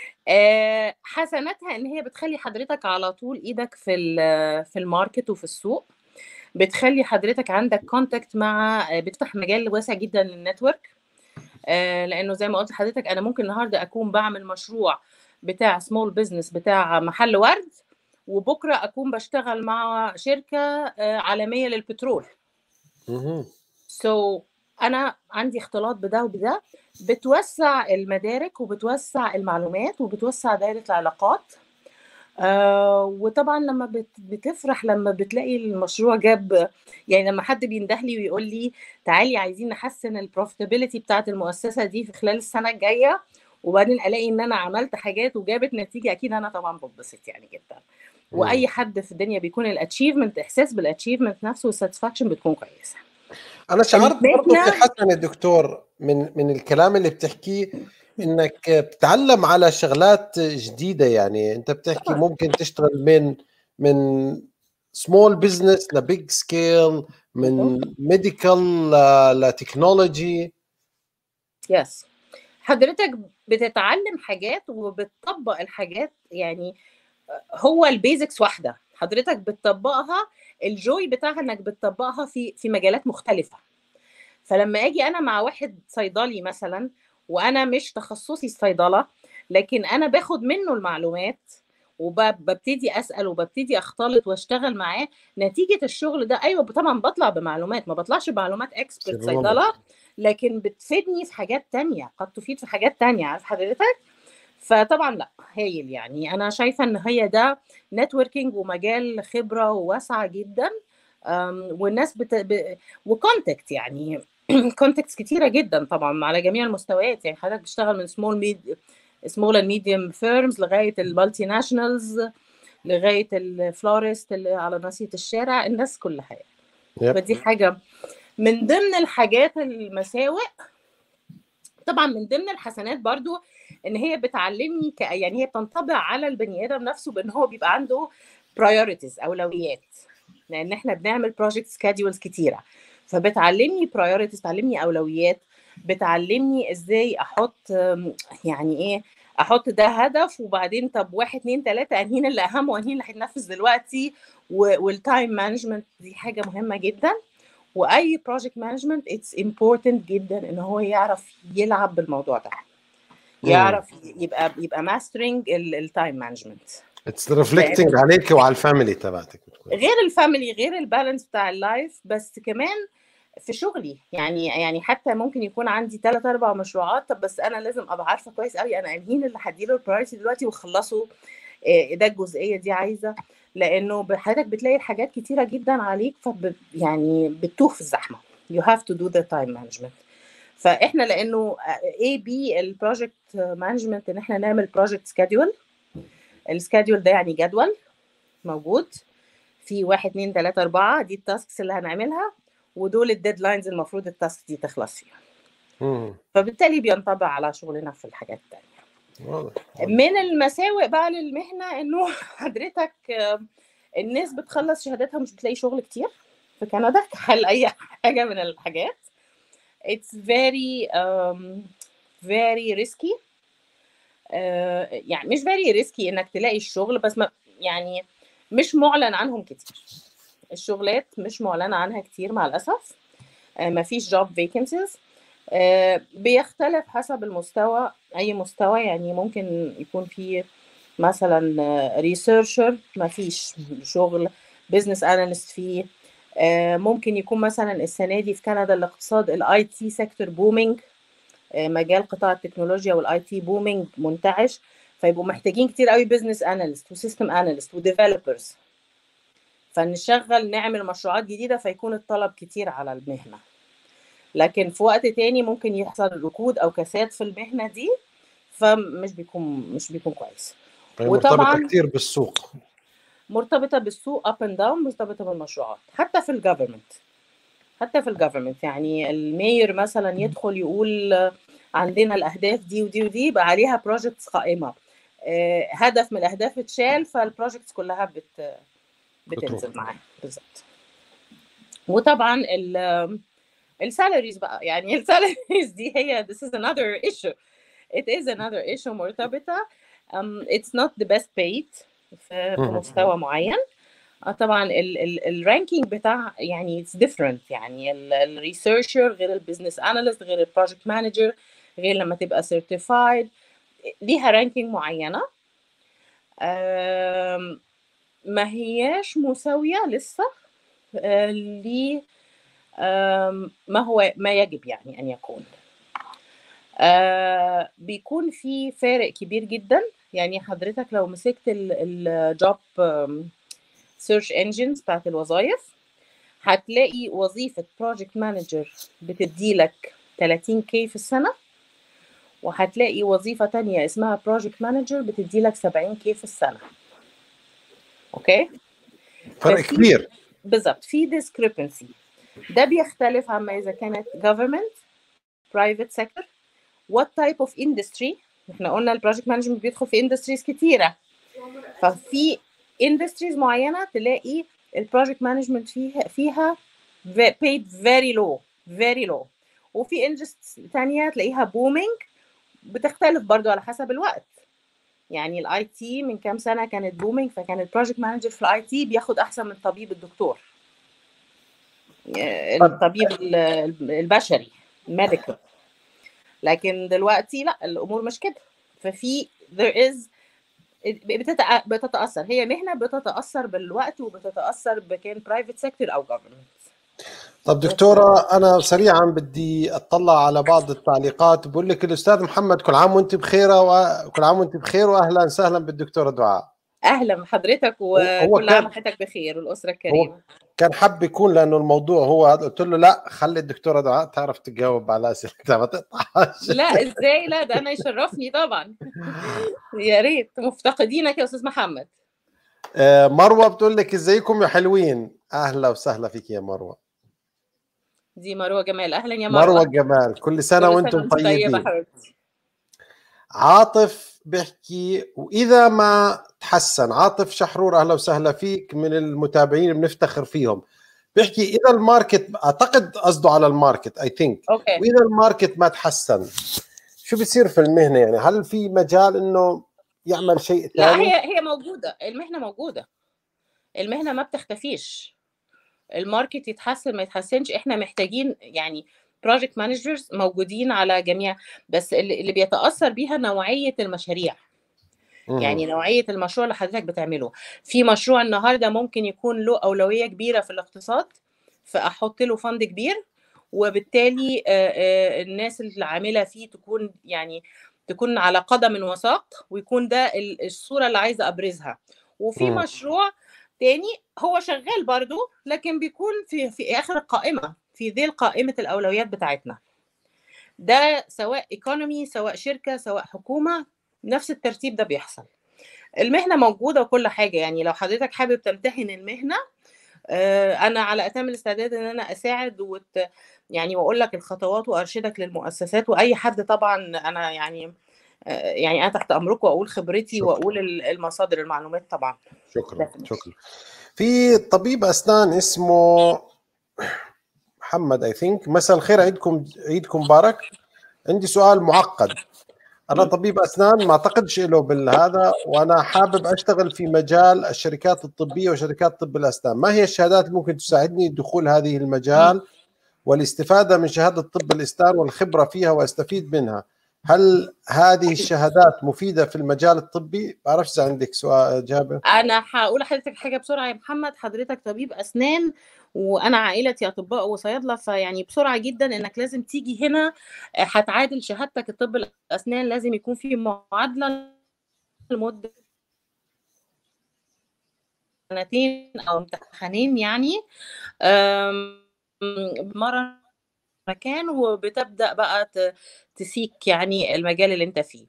حسناتها ان هي بتخلي حضرتك على طول ايدك في في الماركت وفي السوق بتخلي حضرتك عندك كونتاكت مع بتفتح مجال واسع جدا للنتورك لانه زي ما قلت لحضرتك انا ممكن النهارده اكون بعمل مشروع بتاع سمول بزنس بتاع محل ورد وبكره اكون بشتغل مع شركه عالميه للبترول سو so, انا عندي اختلاط بده وبده بتوسع المدارك وبتوسع المعلومات وبتوسع دائره العلاقات آه وطبعا لما بت بتفرح لما بتلاقي المشروع جاب يعني لما حد بينده لي ويقول لي تعالي عايزين نحسن البروفيتابيلتي بتاعه المؤسسه دي في خلال السنه الجايه وبعدين الاقي ان انا عملت حاجات وجابت نتيجه اكيد انا طبعا بتبسط يعني جدا واي حد في الدنيا بيكون الاتشيفمنت احساس بالاتشيفمنت نفسه والساتسفاكشن بتكون كويسه
انا شعرت برضه حسن يا دكتور من من الكلام اللي بتحكيه انك بتتعلم على شغلات جديده يعني انت بتحكي ممكن تشتغل من من سمول بزنس لبيج سكيل من ميديكال لتكنولوجي
يس حضرتك بتتعلم حاجات وبتطبق الحاجات يعني هو البيزكس واحده حضرتك بتطبقها الجوي بتاعها انك بتطبقها في في مجالات مختلفه فلما اجي انا مع واحد صيدلي مثلا وانا مش تخصصي الصيدله لكن انا باخد منه المعلومات وببتدي اسال وببتدي اختلط واشتغل معاه نتيجه الشغل ده ايوه طبعا بطلع بمعلومات ما بطلعش بمعلومات اكسبرت صيدله لكن بتفيدني في حاجات تانية قد تفيد في حاجات تانية عارف حضرتك فطبعا لا هايل يعني انا شايفه ان هي ده نتوركينج ومجال خبره واسعه جدا والناس بت... ب... وكونتاكت يعني كونتاكتس كتيره جدا طبعا على جميع المستويات يعني حضرتك بتشتغل من سمول ميد سمول اند ميديوم فيرمز لغايه المالتي ناشونالز لغايه الفلورست اللي على ناصيه الشارع الناس كلها يعني فدي حاجه من ضمن الحاجات المساوئ طبعا من ضمن الحسنات برضو ان هي بتعلمني ك... يعني هي بتنطبع على البني ادم نفسه بان هو بيبقى عنده برايورتيز اولويات لان احنا بنعمل بروجكت سكادولز كتيره فبتعلمني برايورتيز تعلمني اولويات بتعلمني ازاي احط يعني ايه احط ده هدف وبعدين طب واحد اتنين تلاته انهين اللي اهم وانهين اللي هيتنفذ دلوقتي والتايم مانجمنت دي حاجه مهمه جدا واي بروجكت مانجمنت اتس امبورتنت جدا ان هو يعرف يلعب بالموضوع ده يعرف يبقى يبقى ماسترنج التايم مانجمنت
اتس ريفلكتنج عليك وعلى الفاميلي تبعتك
غير الفاميلي غير البالانس بتاع اللايف بس كمان في شغلي يعني يعني حتى ممكن يكون عندي ثلاث اربع مشروعات طب بس انا لازم ابقى عارفه كويس قوي انا انهين اللي هديله البرايورتي دلوقتي واخلصه ده الجزئيه دي عايزه لانه حضرتك بتلاقي حاجات كتيره جدا عليك فب يعني بتوه في الزحمه you have to do the time management فاحنا لانه اي بي البروجكت مانجمنت ان احنا نعمل بروجكت سكادول السكادول ده يعني جدول موجود في واحد اتنين تلاته اربعه دي التاسكس اللي هنعملها ودول الديدلاينز المفروض التاسك دي تخلص فيها فبالتالي بينطبع على شغلنا في الحاجات التانية من المساوئ بقى للمهنة انه حضرتك الناس بتخلص شهاداتها مش بتلاقي شغل كتير في كندا كحل اي حاجة من الحاجات it's very um, very risky uh, يعني مش very risky انك تلاقي الشغل بس ما يعني مش معلن عنهم كتير الشغلات مش معلنة عنها كتير مع الأسف ما فيش جوب فيكنسيز بيختلف حسب المستوى أي مستوى يعني ممكن يكون في مثلا ريسيرشر ما فيش شغل بزنس اناليست فيه ممكن يكون مثلا السنه دي في كندا الاقتصاد الاي تي سيكتور بومينج مجال قطاع التكنولوجيا والاي تي بومينج منتعش فيبقوا محتاجين كتير قوي بزنس اناليست وسيستم اناليست وديفلوبرز فنشغل نعمل مشروعات جديده فيكون الطلب كتير على المهنه لكن في وقت تاني ممكن يحصل ركود او كساد في المهنه دي فمش بيكون مش بيكون كويس
وطبعا كتير بالسوق
مرتبطه بالسوق اب اند داون مرتبطه بالمشروعات حتى في الجفرمنت حتى في الجفرمنت يعني المير مثلا يدخل يقول عندنا الاهداف دي ودي ودي بقى عليها بروجكتس قائمه هدف من الاهداف اتشال فالبروجكتس كلها بت بتنزل معاه بالظبط وطبعا ال السالاريز بقى يعني السالاريز دي هي this is another issue it is another issue مرتبطة um, it's not the best paid في, في مستوى معين طبعا الرانكينج بتاع يعني it's different يعني الريسيرشر غير البزنس اناليست غير البروجكت مانجر غير لما تبقى certified ليها رانكينج معينة ما هياش مساوية لسه ل ما هو ما يجب يعني ان يكون آه بيكون في فارق كبير جدا يعني حضرتك لو مسكت الجوب سيرش انجنز بتاعت الوظائف هتلاقي وظيفة بروجكت مانجر بتدي لك 30 كي في السنة وهتلاقي وظيفة تانية اسمها بروجكت مانجر بتدي لك 70 كي في السنة اوكي
فرق كبير
بالظبط في discrepancy ده بيختلف عما اذا كانت government private sector what type of industry احنا قلنا البروجكت مانجمنت بيدخل في industries كتيره ففي industries معينه تلاقي البروجكت مانجمنت فيها فيها paid very low very low وفي industries تانية تلاقيها booming بتختلف برضو على حسب الوقت يعني الاي تي من كام سنه كانت بومينج فكان البروجكت مانجر في الاي تي بياخد احسن من طبيب الدكتور الطبيب البشري الميديكال لكن دلوقتي لا الامور مش كده ففي there is بتتاثر هي مهنه بتتاثر بالوقت وبتتاثر بكان برايفت سيكتور او جفرمنت
طب دكتورة أنا سريعا بدي أطلع على بعض التعليقات بقول لك الأستاذ محمد كل عام وأنت بخير وكل عام وأنت بخير وأهلا وسهلا بالدكتورة دعاء
أهلا بحضرتك وكل عام وحضرتك بخير والأسرة الكريمة
كان حب يكون لأنه الموضوع هو قلت له لا خلي الدكتورة دعاء تعرف تجاوب على أسئلتها ما تقطعش
لا إزاي لا ده أنا يشرفني طبعا يا ريت مفتقدينك يا أستاذ محمد
مروة بتقول لك ازيكم يا حلوين أهلا وسهلا فيك يا مروة
دي مروه جمال اهلا يا مروه
مروه جمال كل سنه كل وانتم طيبين عاطف بيحكي واذا ما تحسن عاطف شحرور اهلا وسهلا فيك من المتابعين بنفتخر فيهم بيحكي اذا الماركت اعتقد قصده على الماركت اي ثينك
اوكي
واذا الماركت ما تحسن شو بيصير في المهنه يعني هل في مجال انه يعمل شيء
لا
ثاني
هي هي موجوده المهنه موجوده المهنه ما بتختفيش الماركت يتحسن ما يتحسنش احنا محتاجين يعني بروجكت مانجرز موجودين على جميع بس اللي اللي بيتاثر بيها نوعيه المشاريع يعني نوعيه المشروع اللي حضرتك بتعمله في مشروع النهارده ممكن يكون له اولويه كبيره في الاقتصاد فاحط له فند كبير وبالتالي آه، آه، الناس اللي عامله فيه تكون يعني تكون على قدم وساق ويكون ده ال- الصوره اللي عايزه ابرزها وفي
مم.
مشروع تاني هو شغال برضو لكن بيكون في في اخر القائمه في ذيل قائمه الاولويات بتاعتنا ده سواء ايكونومي سواء شركه سواء حكومه نفس الترتيب ده بيحصل المهنه موجوده وكل حاجه يعني لو حضرتك حابب تمتحن المهنه آه، انا على اتم الاستعداد ان انا اساعد وت... يعني واقول لك الخطوات وارشدك للمؤسسات واي حد طبعا انا يعني آه، يعني انا تحت امركم واقول خبرتي
شكراً.
واقول ال- المصادر المعلومات طبعا
شكرا
Definitely.
شكرا في طبيب اسنان اسمه محمد اي ثينك مساء الخير عيدكم عيدكم مبارك عندي سؤال معقد انا طبيب اسنان ما اعتقدش له بالهذا وانا حابب اشتغل في مجال الشركات الطبيه وشركات طب الاسنان ما هي الشهادات اللي ممكن تساعدني دخول هذه المجال والاستفاده من شهاده طب الاسنان والخبره فيها واستفيد منها هل هذه الشهادات مفيده في المجال الطبي بعرفش اذا عندك سؤال جابر
انا هقول لحضرتك حاجه بسرعه يا محمد حضرتك طبيب اسنان وانا عائلتي اطباء وصيادله فيعني بسرعه جدا انك لازم تيجي هنا آه، هتعادل شهادتك الطب الاسنان لازم يكون في معادله لمده سنتين او امتحانين يعني آم، مرة مكان وبتبدا بقى ت- تسيك يعني المجال اللي انت فيه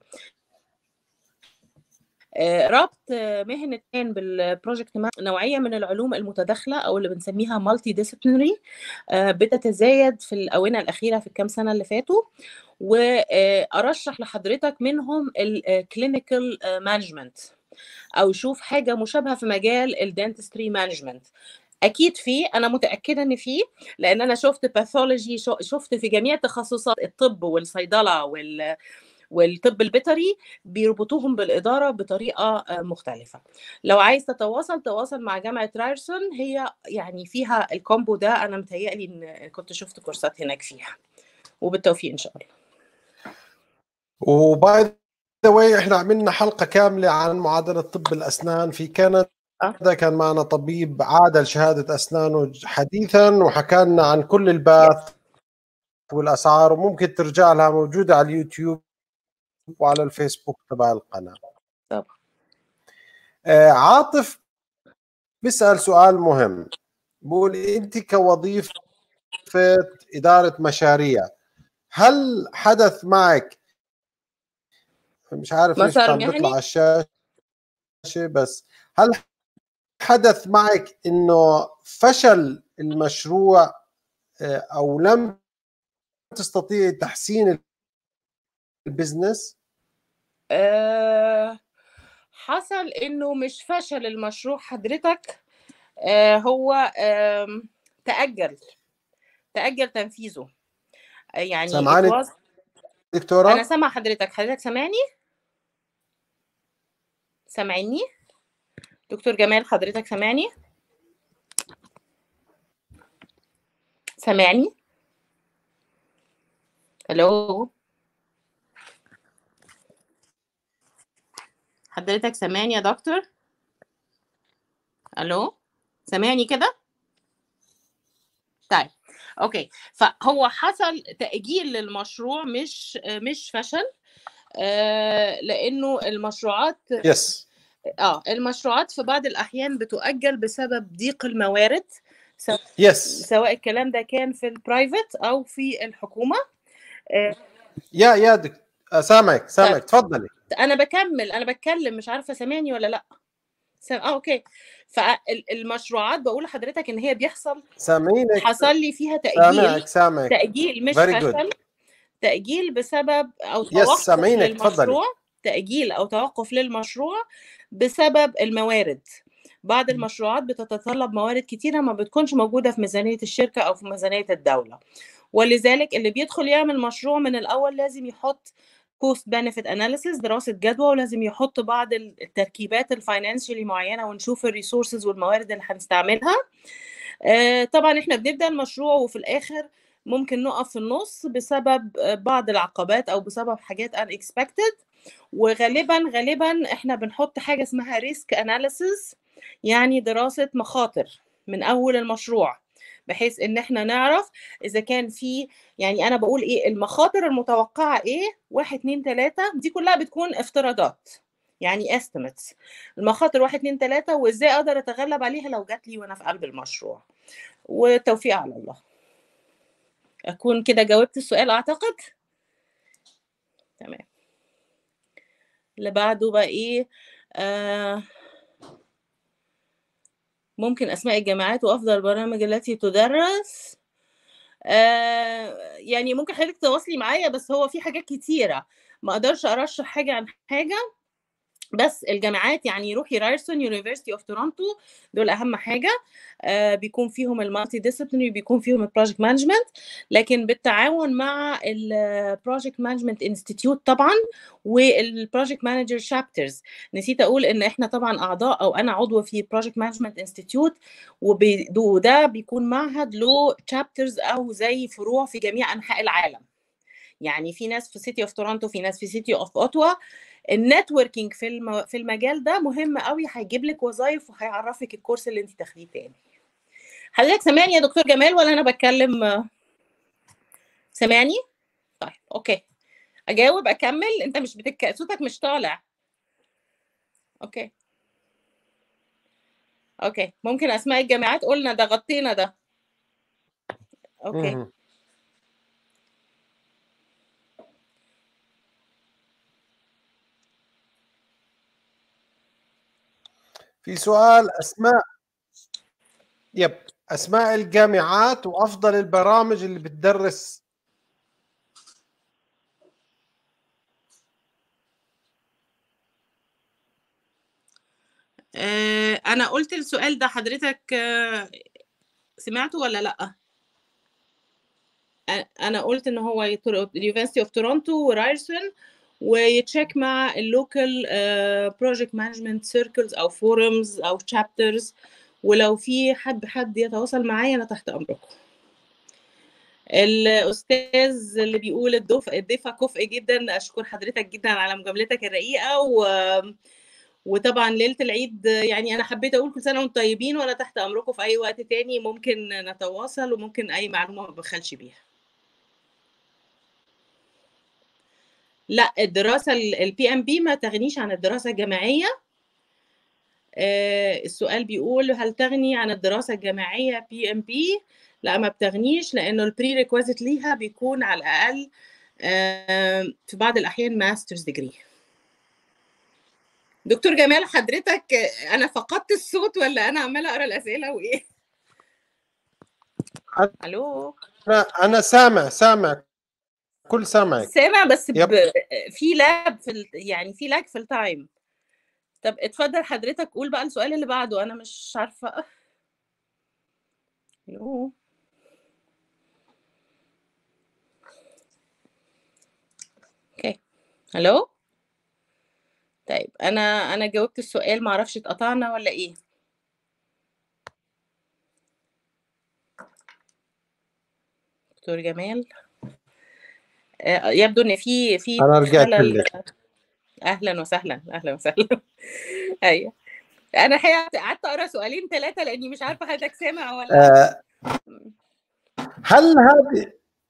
آه، ربط آه، مهنة كان بالبروجكت مع نوعية من العلوم المتداخلة أو اللي بنسميها مالتي ديسيبلينري بتتزايد في الآونة الأخيرة في الكام سنة اللي فاتوا وأرشح لحضرتك منهم الكلينيكال مانجمنت أو شوف حاجة مشابهة في مجال الدنتستري مانجمنت اكيد في انا متاكده ان في لان انا شفت باثولوجي شفت في جميع تخصصات الطب والصيدله وال والطب البيطري بيربطوهم بالإدارة بطريقة آه، مختلفة لو عايز تتواصل تواصل مع جامعة رايرسون هي يعني فيها الكومبو ده أنا متهيألي إن كنت شفت كورسات هناك فيها وبالتوفيق إن شاء الله
وباي ذا واي احنا عملنا حلقه كامله عن معادله طب الاسنان في كندا
آه.
كان معنا طبيب عادل شهاده اسنانه حديثا وحكى لنا عن كل الباث والاسعار وممكن ترجع لها موجوده على اليوتيوب وعلى الفيسبوك تبع القناه
طبعا
آه عاطف بيسال سؤال مهم بقول انت كوظيفه اداره مشاريع هل حدث معك مش عارف ليش
مسار
عم
مهني؟
بيطلع على الشاشه بس هل حدث معك انه فشل المشروع آه، او لم تستطيع تحسين البزنس
أه حصل إنه مش فشل المشروع حضرتك أه هو آم، تأجل تأجل تنفيذه آه، يعني
سامعاني
it was-
دكتوره
انا سامع حضرتك حضرتك سامعني سامعني دكتور جمال حضرتك سامعني سامعني الو حضرتك سامعني يا دكتور الو سامعني كده طيب اوكي فهو حصل تأجيل للمشروع مش مش فشل آه، لانه المشروعات
يس
اه المشروعات في بعض الاحيان بتؤجل بسبب ضيق الموارد سواء
يس
سواء الكلام ده كان في البرايفت او في الحكومه آه،
يا يا دكتور آه، سامعك سامعك تفضلي
انا بكمل انا بتكلم مش عارفه سامعني ولا لا سام... اه اوكي فالمشروعات بقول لحضرتك ان هي بيحصل
سامعينك
حصل لي فيها تاجيل
سامعك سامعك
تاجيل مش
Very good.
فشل تاجيل بسبب او توقف للمشروع تاجيل او توقف للمشروع بسبب الموارد بعض المشروعات بتتطلب موارد كتيره ما بتكونش موجوده في ميزانيه الشركه او في ميزانيه الدوله ولذلك اللي بيدخل يعمل مشروع من الاول لازم يحط كوست بنفيت اناليسيس دراسه جدوى ولازم يحط بعض التركيبات الفاينانشالي معينه ونشوف الريسورسز والموارد اللي هنستعملها آه، طبعا احنا بنبدا المشروع وفي الاخر ممكن نقف في النص بسبب بعض العقبات او بسبب حاجات unexpected وغالبا غالبا احنا بنحط حاجه اسمها ريسك اناليسيس يعني دراسه مخاطر من اول المشروع بحيث ان احنا نعرف اذا كان في يعني انا بقول ايه المخاطر المتوقعه ايه واحد اتنين تلاته دي كلها بتكون افتراضات يعني estimates المخاطر واحد اتنين تلاته وازاي اقدر اتغلب عليها لو جات لي وانا في قلب المشروع والتوفيق على الله اكون كده جاوبت السؤال اعتقد تمام اللي بعده بقى ايه آه ممكن اسماء الجامعات وافضل البرامج التي تدرس آه يعني ممكن حضرتك تواصلي معايا بس هو في حاجات كتيره ما اقدرش ارشح حاجه عن حاجه بس الجامعات يعني روحي رايرسون يونيفرستي اوف تورونتو دول اهم حاجه آه بيكون فيهم المالتي ديسيبلينري بيكون فيهم البروجكت مانجمنت لكن بالتعاون مع البروجكت مانجمنت انستيتيوت طبعا والبروجكت مانجر شابترز نسيت اقول ان احنا طبعا اعضاء او انا عضو في بروجكت مانجمنت انستيتيوت وده بيكون معهد له شابترز او زي فروع في جميع انحاء العالم يعني في ناس في سيتي اوف تورونتو في ناس في سيتي اوف اوتوا النتوركينج في في المجال ده مهم قوي هيجيب لك وظايف وهيعرفك الكورس اللي انت تاخديه تاني حضرتك سامعني يا دكتور جمال ولا انا بتكلم سامعني طيب اوكي اجاوب اكمل انت مش بتك... صوتك مش طالع اوكي اوكي ممكن اسماء الجامعات قلنا ده غطينا ده اوكي
في سؤال اسماء يب اسماء الجامعات وافضل البرامج اللي بتدرس
آه، انا قلت السؤال ده حضرتك آه، سمعته ولا لا انا قلت ان هو اليونيفرسيتي اوف تورونتو ورايرسون ويتشيك مع اللوكال بروجكت مانجمنت سيركلز او فورمز او تشابترز ولو في حد حد يتواصل معايا انا تحت امركم الاستاذ اللي بيقول الضيف الضيفه كفء جدا اشكر حضرتك جدا على مجاملتك الرقيقه و وطبعا ليله العيد يعني انا حبيت اقول كل سنه وانتم طيبين وانا تحت امركم في اي وقت تاني ممكن نتواصل وممكن اي معلومه ما بخلش بيها لا الدراسه البي ام بي ما تغنيش عن الدراسه الجامعيه آه، السؤال بيقول هل تغني عن الدراسه الجامعيه بي ام بي لا ما بتغنيش لانه البري ريكويزيت ليها بيكون على الاقل في بعض الاحيان ماسترز ديجري دكتور جمال حضرتك انا فقدت الصوت ولا انا عماله اقرا الاسئله وايه الو
انا سامع سامع كل سامعك
سامع بس يب. في لاب في ال... يعني في لاج في التايم طب اتفضل حضرتك قول بقى السؤال اللي بعده انا مش عارفه يو اوكي الو طيب انا انا جاوبت السؤال معرفش اتقطعنا ولا ايه دكتور جمال آه، يبدو ان في في
انا رجعت لك
اهلا وسهلا اهلا وسهلا ايوه انا قعدت اقرا سؤالين ثلاثه لاني مش عارفه حضرتك سامع ولا
آه هل هذه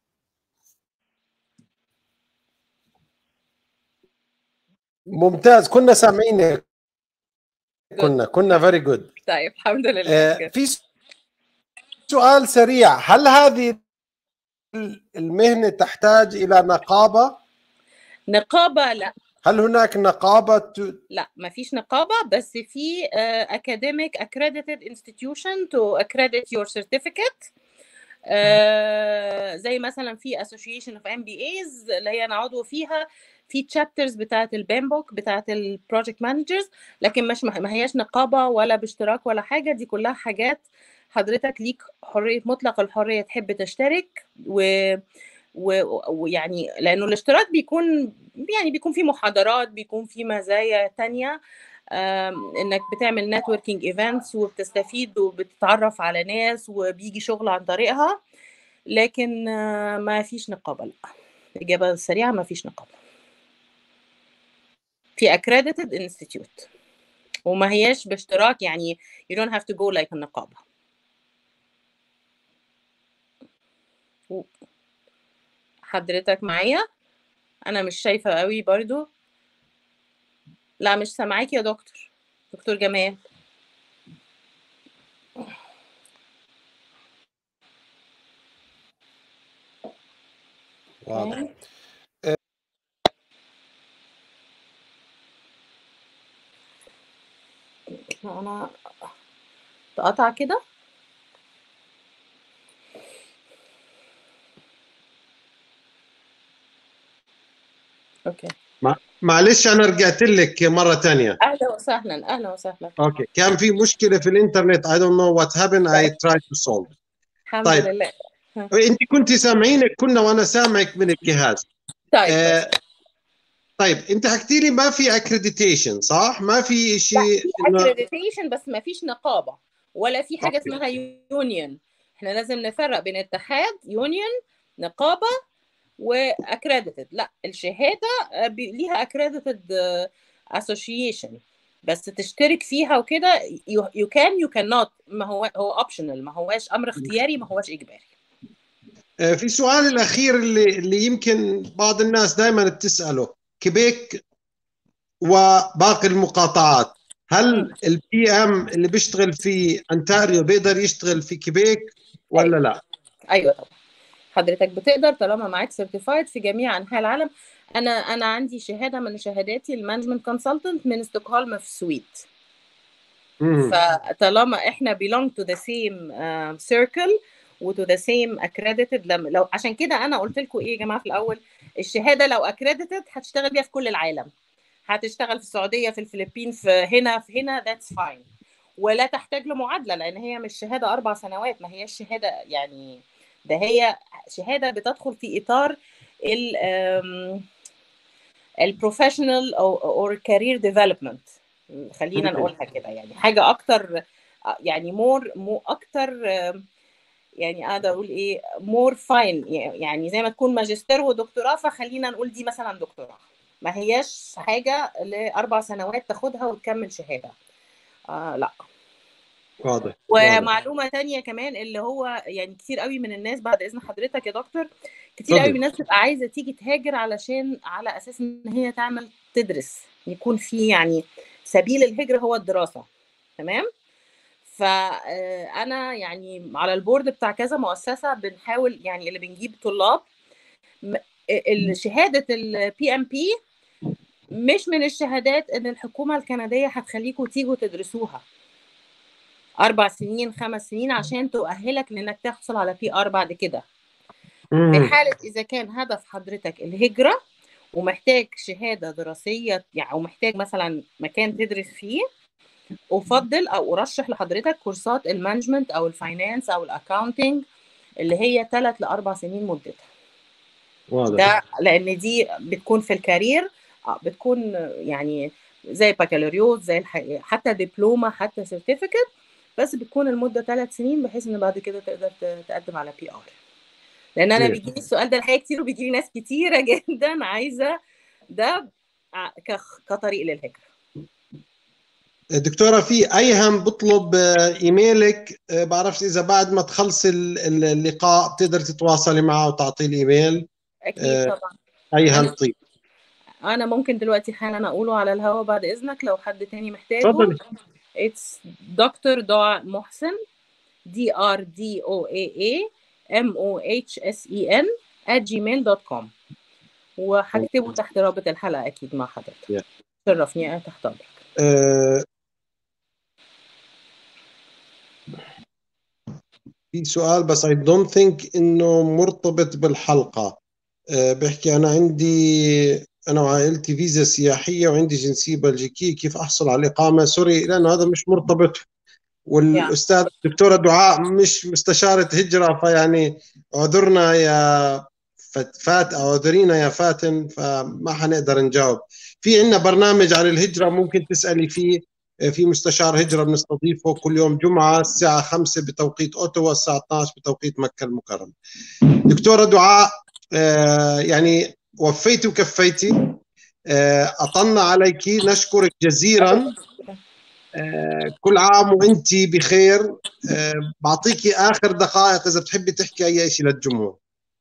ممتاز كنا سامعينك كنا كنا فيري جود
طيب الحمد لله آه
في سؤال سريع هل هذه المهنه تحتاج الى نقابه؟
نقابه لا
هل هناك نقابه ت...
لا ما فيش نقابه بس في uh, academic accredited institution to accredit your certificate آه زي مثلا في اسوشيشن اوف ام بي ايز اللي هي انا عضو فيها في تشابترز بتاعت البامبوك بتاعت البروجكت مانجرز لكن مش ما هياش نقابه ولا باشتراك ولا حاجه دي كلها حاجات حضرتك ليك حريه مطلق الحريه تحب تشترك و ويعني لانه الاشتراك بيكون يعني بيكون في محاضرات بيكون في مزايا تانية انك بتعمل نتوركينج ايفنتس وبتستفيد وبتتعرف على ناس وبيجي شغل عن طريقها لكن ما فيش نقابه لا الاجابه السريعه ما فيش نقابه في accredited institute وما هياش باشتراك يعني you don't have to go like النقابة حضرتك معايا أنا مش شايفة قوي برضو لا مش سامعاك يا دكتور دكتور جمال
واضح
انا تقطع كده اوكي
معلش انا رجعت لك مره ثانيه
اهلا وسهلا اهلا وسهلا
اوكي كان في مشكله في الانترنت I don't know what happened I tried to solve
الحمد طيب. لله
انت كنت سامعينك كنا وانا سامعك من الجهاز
طيب آه
طيب انت حكيتي لي ما في اكريديتيشن صح؟ ما في شيء في
اكريديتيشن بس ما فيش نقابه ولا في حاجه أوكي. اسمها يونيون احنا لازم نفرق بين اتحاد يونيون نقابه واكريديتد لا الشهاده ليها اكريديتد اسوشيشن بس تشترك فيها وكده يو كان يو كان نوت ما هو هو اوبشنال ما هوش امر اختياري ما هوش اجباري
في سؤال الاخير اللي اللي يمكن بعض الناس دائما بتساله كيبيك وباقي المقاطعات هل البي ام اللي بيشتغل في انتاريو بيقدر يشتغل في كيبيك ولا لا؟
ايوه طبعا حضرتك بتقدر طالما معاك سيرتيفايد في جميع انحاء العالم انا انا عندي شهاده من شهاداتي المانجمنت كونسلتنت من ستوكهولم في السويد فطالما احنا belong to the same uh, circle و to the same accredited لما لو عشان كده انا قلت لكم ايه يا جماعه في الاول الشهاده لو accredited هتشتغل بيها في كل العالم هتشتغل في السعوديه في الفلبين في هنا في هنا ذاتس فاين ولا تحتاج لمعادله لان هي مش شهاده اربع سنوات ما هيش شهاده يعني ده هي شهاده بتدخل في اطار ال البروفيشنال او اور كارير ديفلوبمنت خلينا نقولها كده يعني حاجه اكتر يعني مور مو اكتر يعني اقدر اقول ايه مور فاين يعني زي ما تكون ماجستير ودكتوراه فخلينا نقول دي مثلا دكتوراه ما هياش حاجه لاربع سنوات تاخدها وتكمل شهاده آه لا
واضح
ومعلومه تانية كمان اللي هو يعني كتير قوي من الناس بعد اذن حضرتك يا دكتور كتير قوي من الناس بتبقى عايزه تيجي تهاجر علشان على اساس ان هي تعمل تدرس يكون في يعني سبيل الهجره هو الدراسه تمام فانا يعني على البورد بتاع كذا مؤسسه بنحاول يعني اللي بنجيب طلاب شهاده البي ام بي مش من الشهادات ان الحكومه الكنديه هتخليكم تيجوا تدرسوها اربع سنين خمس سنين عشان تؤهلك لانك تحصل على بي ار بعد كده في حاله اذا كان هدف حضرتك الهجره ومحتاج شهاده دراسيه يعني ومحتاج مثلا مكان تدرس فيه افضل او ارشح لحضرتك كورسات المانجمنت او الفاينانس او الاكاونتنج اللي هي ثلاث لاربع سنين مدتها واضح ده لان دي بتكون في الكارير بتكون يعني زي بكالوريوس زي الح... حتى دبلومه حتى سيرتيفيكت بس بتكون المده ثلاث سنين بحيث ان بعد كده تقدر تقدم على بي ار لان انا بيجي لي السؤال ده الحقيقه كتير وبيجي لي ناس كتيره جدا عايزه ده كطريق للهجره
دكتوره في ايهم بطلب ايميلك بعرفش اذا بعد ما تخلصي اللقاء بتقدر تتواصلي معه وتعطي الايميل
اكيد طبعا
ايهم طيب
انا ممكن دلوقتي حالا اقوله على الهواء بعد اذنك لو حد تاني محتاجه اتفضلي It's دكتور دعاء محسن D R D O A A M O H S E N at gmail.com وهكتبه تحت رابط الحلقة أكيد مع حضرتك yeah. شرفني أنا تحت أمرك
uh, في سؤال بس اي دونت ثينك انه مرتبط بالحلقه آه، بحكي انا عندي انا وعائلتي فيزا سياحيه وعندي جنسيه بلجيكيه كيف احصل على الاقامه سوري لانه هذا مش مرتبط والاستاذ الدكتوره دعاء مش مستشاره هجره فيعني اعذرنا يا فات اعذرينا يا فاتن فما حنقدر نجاوب في عندنا برنامج عن الهجره ممكن تسالي فيه في مستشار هجره بنستضيفه كل يوم جمعه الساعه 5 بتوقيت اوتوا الساعه 12 بتوقيت مكه المكرمه دكتوره دعاء آه، يعني وفيتي وكفيتي آه، أطلنا عليك نشكرك جزيلا آه، كل عام وانت بخير بعطيكي اخر دقائق اذا بتحبي تحكي اي شيء للجمهور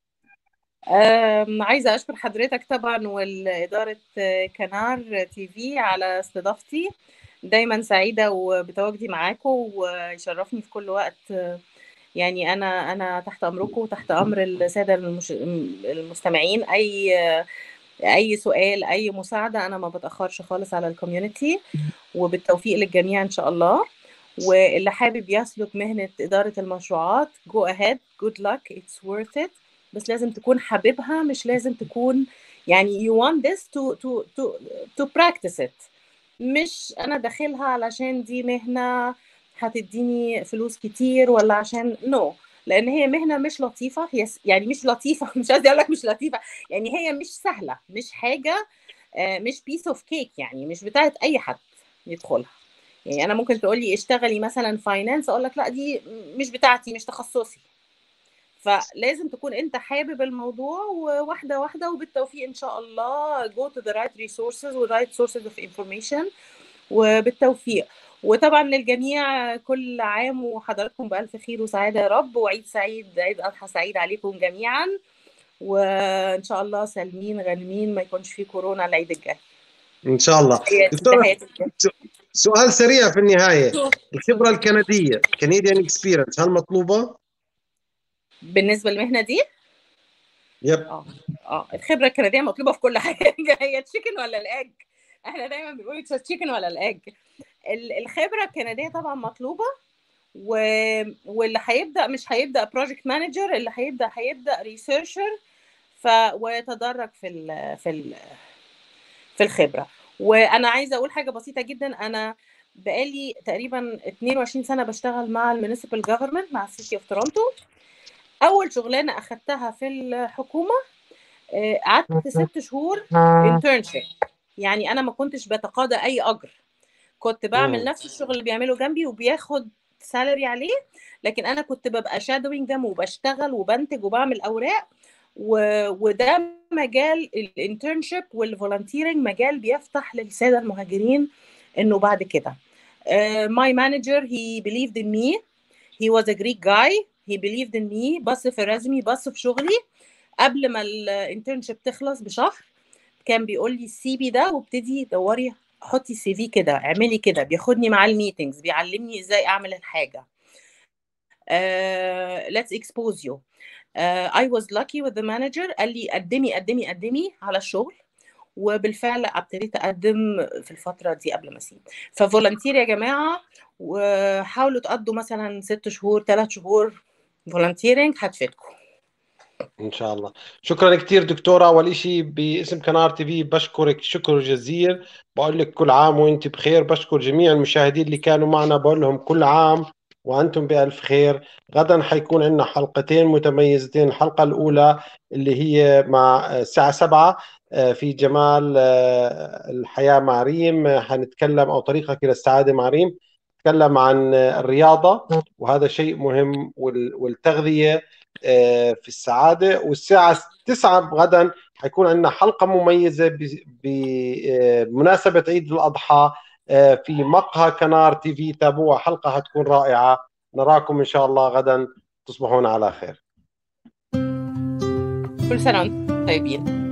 عايزه اشكر حضرتك طبعا والاداره كنار تي في على استضافتي دايما سعيده وبتواجدي معاكم ويشرفني في كل وقت يعني انا انا تحت امركم وتحت امر الساده المش... المستمعين اي اي سؤال اي مساعده انا ما بتاخرش خالص على الكوميونتي وبالتوفيق للجميع ان شاء الله واللي حابب يسلك مهنه اداره المشروعات جو اهيد جود luck اتس worth it بس لازم تكون حاببها مش لازم تكون يعني you want this to to to to practice it مش انا داخلها علشان دي مهنه هتديني فلوس كتير ولا عشان نو no. لان هي مهنه مش لطيفه هي يعني مش لطيفه مش قصدي اقول لك مش لطيفه يعني هي مش سهله مش حاجه آه، مش بيس اوف كيك يعني مش بتاعت اي حد يدخلها يعني انا ممكن تقول لي اشتغلي مثلا فاينانس اقول لك لا دي مش بتاعتي مش تخصصي فلازم تكون انت حابب الموضوع وواحده واحده وبالتوفيق ان شاء الله go to the right resources و right sources of information وبالتوفيق وطبعا للجميع كل عام وحضراتكم بألف خير وسعادة يا رب وعيد سعيد عيد أضحى سعيد عليكم جميعا وإن شاء الله سالمين غانمين ما يكونش في كورونا العيد الجاي
إن شاء الله سؤال سريع في النهاية الخبرة الكندية Canadian experience هل مطلوبة؟
بالنسبة للمهنة دي؟
يب اه
اه الخبرة الكندية مطلوبة في كل حاجة هي تشيكن ولا الأج؟ احنا دايما بنقول تشيكن ولا الأج الخبره الكنديه طبعا مطلوبه و... واللي هيبدا مش هيبدا بروجكت مانجر اللي هيبدا هيبدا ريسيرشر ف ويتدرج في ال... في ال... في الخبره وانا عايزه اقول حاجه بسيطه جدا انا بقالي تقريبا 22 سنه بشتغل مع الميونيسيبال جفرمنت مع السيتي اوف تورونتو اول شغلانه اخدتها في الحكومه آه، قعدت ست شهور انترنشيب يعني انا ما كنتش بتقاضى اي اجر كنت بعمل مم. نفس الشغل اللي بيعمله جنبي وبياخد سالري عليه لكن انا كنت ببقى شادوينج دم وبشتغل وبنتج وبعمل اوراق و... وده مجال الانترنشيب والفولنتيرنج مجال بيفتح للساده المهاجرين انه بعد كده ماي مانجر هي believed in me he was a Greek guy he believed in me بص في رزمي بص في شغلي قبل ما الانترنشيب تخلص بشهر كان بيقول لي سيبي ده وابتدي دوري حطي سي في كده اعملي كده بياخدني معاه الميتنجز بيعلمني ازاي اعمل الحاجه ليتس اكسبوز يو اي واز لاكي وذ ذا مانجر قال لي قدمي قدمي قدمي على الشغل وبالفعل ابتديت اقدم في الفتره دي قبل ما اسيب ففولنتير يا جماعه وحاولوا تقضوا مثلا ست شهور ثلاث شهور فولنتيرنج هتفيدكم
ان شاء الله شكرا كثير دكتوره اول شيء باسم كنار تي في بشكرك شكر جزيل بقول لك كل عام وانت بخير بشكر جميع المشاهدين اللي كانوا معنا بقول لهم كل عام وانتم بالف خير غدا حيكون عندنا حلقتين متميزتين الحلقه الاولى اللي هي مع الساعه 7 آه، في جمال آه، الحياه مع ريم حنتكلم او طريقك الى السعاده مع ريم نتكلم عن الرياضه وهذا شيء مهم والتغذيه آه، في السعاده والساعه 9 غدا حيكون عندنا حلقه مميزه بمناسبه عيد الاضحى آه، في مقهى كنار تي في تابوها حلقه حتكون رائعه نراكم ان شاء الله غدا تصبحون على خير
كل سنه وانتم طيبين